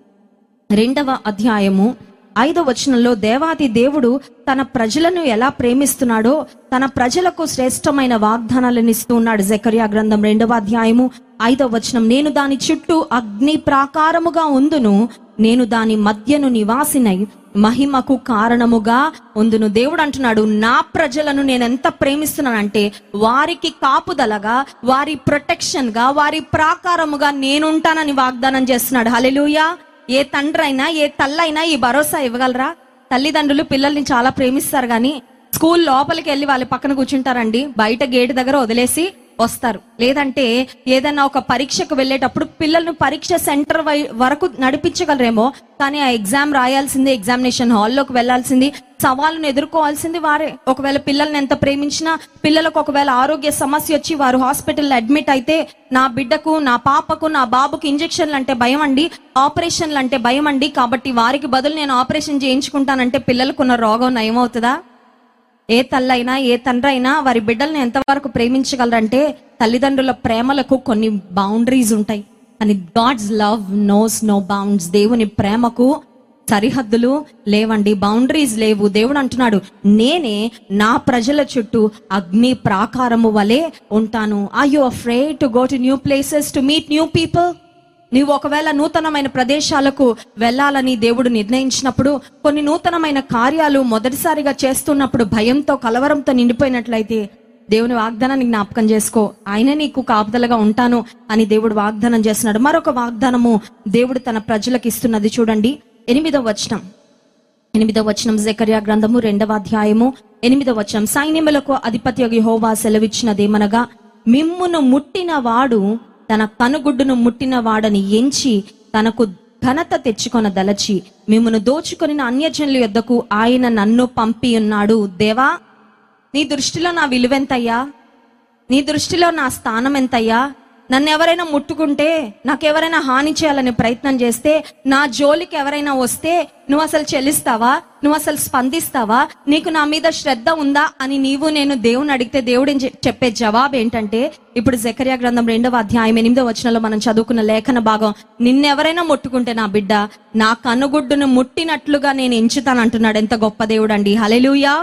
రెండవ అధ్యాయము ఐదవ వచనంలో దేవాది దేవుడు తన ప్రజలను ఎలా ప్రేమిస్తున్నాడో తన ప్రజలకు శ్రేష్టమైన వాగ్దానాలను ఇస్తూ ఉన్నాడు జకర్యా గ్రంథం రెండవ అధ్యాయము ఐదవ వచనం నేను దాని చుట్టూ అగ్ని ప్రాకారముగా ఉందును నేను దాని మధ్యను నివాసినై మహిమకు కారణముగా ఉందును దేవుడు అంటున్నాడు నా ప్రజలను నేను ఎంత ప్రేమిస్తున్నానంటే వారికి కాపుదలగా వారి ప్రొటెక్షన్ గా వారి ప్రాకారముగా నేనుంటానని వాగ్దానం చేస్తున్నాడు హల్లెలూయా ఏ తండ్రి అయినా ఏ తల్లైనా ఈ భరోసా ఇవ్వగలరా తల్లిదండ్రులు పిల్లల్ని చాలా ప్రేమిస్తారు కానీ స్కూల్ లోపలికి వెళ్ళి వాళ్ళ పక్కన కూర్చుంటారండి బయట గేట్ దగ్గర వదిలేసి వస్తారు లేదంటే ఏదైనా ఒక పరీక్షకు వెళ్ళేటప్పుడు పిల్లల్ని పరీక్ష సెంటర్ వై- వరకు నడిపించగలరేమో కానీ ఆ ఎగ్జామ్ రాయాల్సింది ఎగ్జామినేషన్ హాల్లోకి వెళ్లాల్సింది సవాళ్ళను ఎదుర్కోవాల్సింది వారే ఒకవేళ పిల్లల్ని ఎంత ప్రేమించినా పిల్లలకు ఒకవేళ ఆరోగ్య సమస్య వచ్చి వారు హాస్పిటల్లో అడ్మిట్ అయితే నా బిడ్డకు నా పాపకు నా బాబుకు ఇంజెక్షన్లు అంటే భయం అండి ఆపరేషన్లు అంటే భయం అండి కాబట్టి వారికి బదులు నేను ఆపరేషన్ చేయించుకుంటానంటే పిల్లలకున్న రోగం నయమవుతుందా ఏ తల్లైనా ఏ తండ్రి అయినా వారి బిడ్డల్ని ఎంతవరకు ప్రేమించగలరంటే తల్లిదండ్రుల ప్రేమలకు కొన్ని బౌండరీస్ ఉంటాయి అని God's love knows no bounds దేవుని ప్రేమకు సరిహద్దులు లేవండి బౌండరీస్ లేవు దేవుడు అంటున్నాడు నేనే నా ప్రజల చుట్టూ అగ్ని ప్రాకారము వలె ఉంటాను I you afraid to go to new places to meet new people నీవు ఒకవేళ నూతనమైన ప్రదేశాలకు వెళ్ళాలని దేవుడు నిర్ణయించినప్పుడు కొన్ని నూతనమైన కార్యాలు మొదటిసారిగా చేస్తున్నప్పుడు భయంతో కలవరంతో నిండిపోయినట్లయితే దేవుని వాగ్దానాన్ని జ్ఞాపకం చేసుకో ఆయన నీకు కాపుదలగా ఉంటాను అని దేవుడు వాగ్దానం చేస్తున్నాడు మరొక వాగ్దానము దేవుడు తన ప్రజలకు ఇస్తున్నది చూడండి ఎనిమిదవ వచనం ఎనిమిదవ వచనం జకర్యా గ్రంథము రెండవ అధ్యాయము ఎనిమిదవ వచనం సైన్యములకు అధిపతి యెహోవా సెలవిచ్చినదేమనగా మిమ్మును ముట్టిన వాడు తన కనుగుడ్డును ముట్టిన వాడని ఎంచి తనకు ఘనత తెచ్చుకొన దలచి మిమ్మును దోచుకొని అన్యజనుల యొద్దకు ఆయన నన్ను పంపి ఉన్నాడు దేవా నీ దృష్టిలో నా విలువెంతయ్యా నీ దృష్టిలో నా స్థానం ఎంతయ్యా నన్ను ఎవరైనా ముట్టుకుంటే నాకెవరైనా హాని చేయాలని ప్రయత్నం చేస్తే నా జోలికి ఎవరైనా వస్తే నువ్వు అసలు చెల్లిస్తావా నువ్వు అసలు స్పందిస్తావా నీకు నా మీద శ్రద్ధ ఉందా అని నీవు నేను దేవుని అడిగితే దేవుడు ఏం చె- చెప్పే జవాబు ఏంటంటే ఇప్పుడు జకర్యా గ్రంథం రెండవ అధ్యాయం ఎనిమిదవ వచనంలో మనం చదువుకున్న లేఖన భాగం నిన్నెవరైనా ముట్టుకుంటే నా బిడ్డ నా కనుగుడ్డును ముట్టినట్లుగా నేను ఎంచుతాను అంటున్నాడు ఎంత గొప్ప దేవుడు అండి hallelujah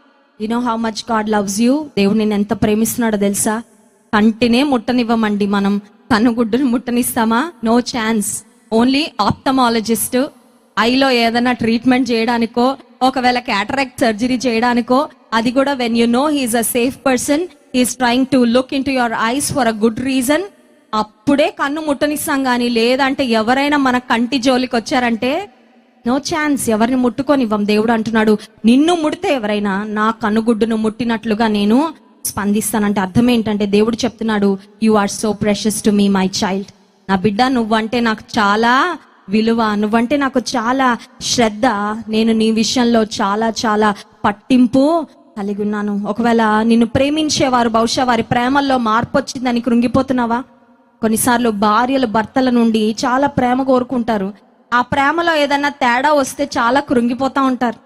you know how much God loves you దేవుడు నేను ఎంత ప్రేమిస్తున్నాడో తెలుసా కంటినే ముట్టనివ్వమండి మనం కనుగుడ్డును ముట్టనిస్తామా నో ఛాన్స్ ఓన్లీ ఆప్టమాలజిస్ట్ ఐలో ఏదైనా ట్రీట్మెంట్ చేయడానికో ఒకవేళ క్యాటరాక్ట్ సర్జరీ చేయడానికో అది కూడా when you know he's a safe person he's trying to look into your eyes for a good reason అప్పుడే కన్ను ముట్టనిస్తాం గానీ లేదంటే ఎవరైనా మన కంటి జోలికి వచ్చారంటే నో ఛాన్స్ ఎవరిని ముట్టుకోనివ్వం దేవుడు అంటున్నాడు నిన్ను ముడితే ఎవరైనా నా కనుగుడ్డును ముట్టినట్లుగా నేను స్పందిస్తానంటే అర్థం ఏంటంటే దేవుడు చెప్తున్నాడు you are so precious to me my child నా బిడ్డ నువ్వంటే నాకు చాలా విలువ నువ్వంటే నాకు చాలా శ్రద్ధ నేను నీ విషయంలో చాలా చాలా పట్టింపు కలిగి ఉన్నాను ఒకవేళ నిన్ను ప్రేమించేవారు బహుశా వారి ప్రేమల్లో మార్పు వచ్చిందని కృంగిపోతున్నావా కొన్నిసార్లు భార్యలు భర్తల నుండి చాలా ప్రేమ కోరుకుంటారు ఆ ప్రేమలో ఏదైనా తేడా వస్తే చాలా కృంగిపోతా ఉంటారు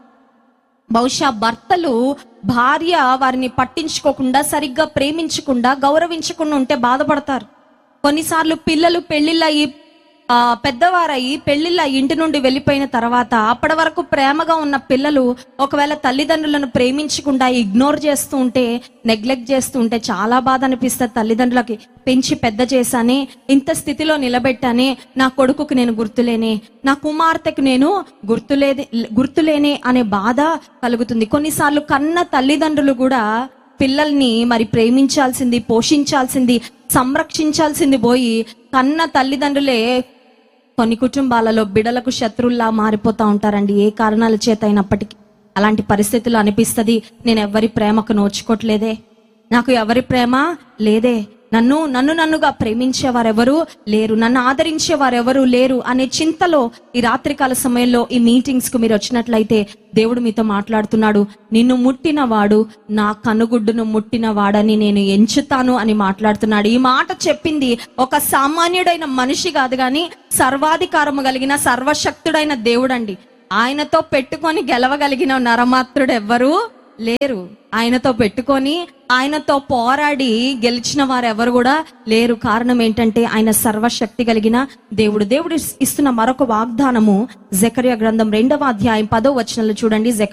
బహుశా భర్తలు భార్య వారిని పట్టించుకోకుండా సరిగ్గా ప్రేమించకుండా గౌరవించకుండా ఉంటే బాధపడతారు కొన్నిసార్లు పిల్లలు పెళ్లిళ్ళయి ఆ, పెద్దవారయి పెళ్లిళ్ళ ఇంటి నుండి వెళ్ళిపోయిన తర్వాత అప్పటి వరకు ప్రేమగా ఉన్న పిల్లలు ఒకవేళ తల్లిదండ్రులను ప్రేమించకుండా ఇగ్నోర్ చేస్తూ ఉంటే నెగ్లెక్ట్ చేస్తూ ఉంటే చాలా బాధ అనిపిస్తుంది తల్లిదండ్రులకి పెంచి పెద్ద చేశానే ఇంత స్థితిలో నిలబెట్టానే నా కొడుకుకు నేను గుర్తులేనే నా కుమార్తెకు నేను గుర్తులేదే గుర్తులేనే అనే బాధ కలుగుతుంది కొన్నిసార్లు కన్న తల్లిదండ్రులు కూడా పిల్లల్ని మరి ప్రేమించాల్సింది పోషించాల్సింది సంరక్షించాల్సింది పోయి కన్న తల్లిదండ్రులే కొన్ని కుటుంబాలలో బిడలకు శత్రువుల్లా మారిపోతా ఉంటారండి ఏ కారణాల చేత అయినప్పటికీ అలాంటి పరిస్థితులు అనిపిస్తది నేను ఎవరి ప్రేమకు నోచుకోవట్లేదే నాకు ఎవరి ప్రేమ లేదే నన్ను నన్ను నన్నుగా ప్రేమించేవారెవరు లేరు నన్ను ఆదరించేవారెవరు లేరు అనే చింతలో ఈ రాత్రికాల సమయంలో ఈ మీటింగ్స్ కు మీరు వచ్చినట్లయితే దేవుడు మీతో మాట్లాడుతున్నాడు నిన్ను ముట్టిన వాడు నా కనుగుడ్డును ముట్టిన వాడని నేను ఎంచుతాను అని మాట్లాడుతున్నాడు ఈ మాట చెప్పింది ఒక సామాన్యుడైన మనిషి కాదు గాని సర్వాధికారము కలిగిన సర్వశక్తుడైన దేవుడండి ఆయనతో పెట్టుకొని గెలవగలిగిన నరమాత్రుడు ఎవ్వరు లేరు ఆయనతో పెట్టుకొని ఆయనతో పోరాడి గెలిచిన వారు ఎవరు కూడా లేరు కారణం ఏంటంటే ఆయన సర్వశక్తి కలిగిన దేవుడు దేవుడు ఇస్తున్న మరొక వాగ్దానము జకర్య గ్రంథం రెండవ అధ్యాయం పదో వచనంలో చూడండి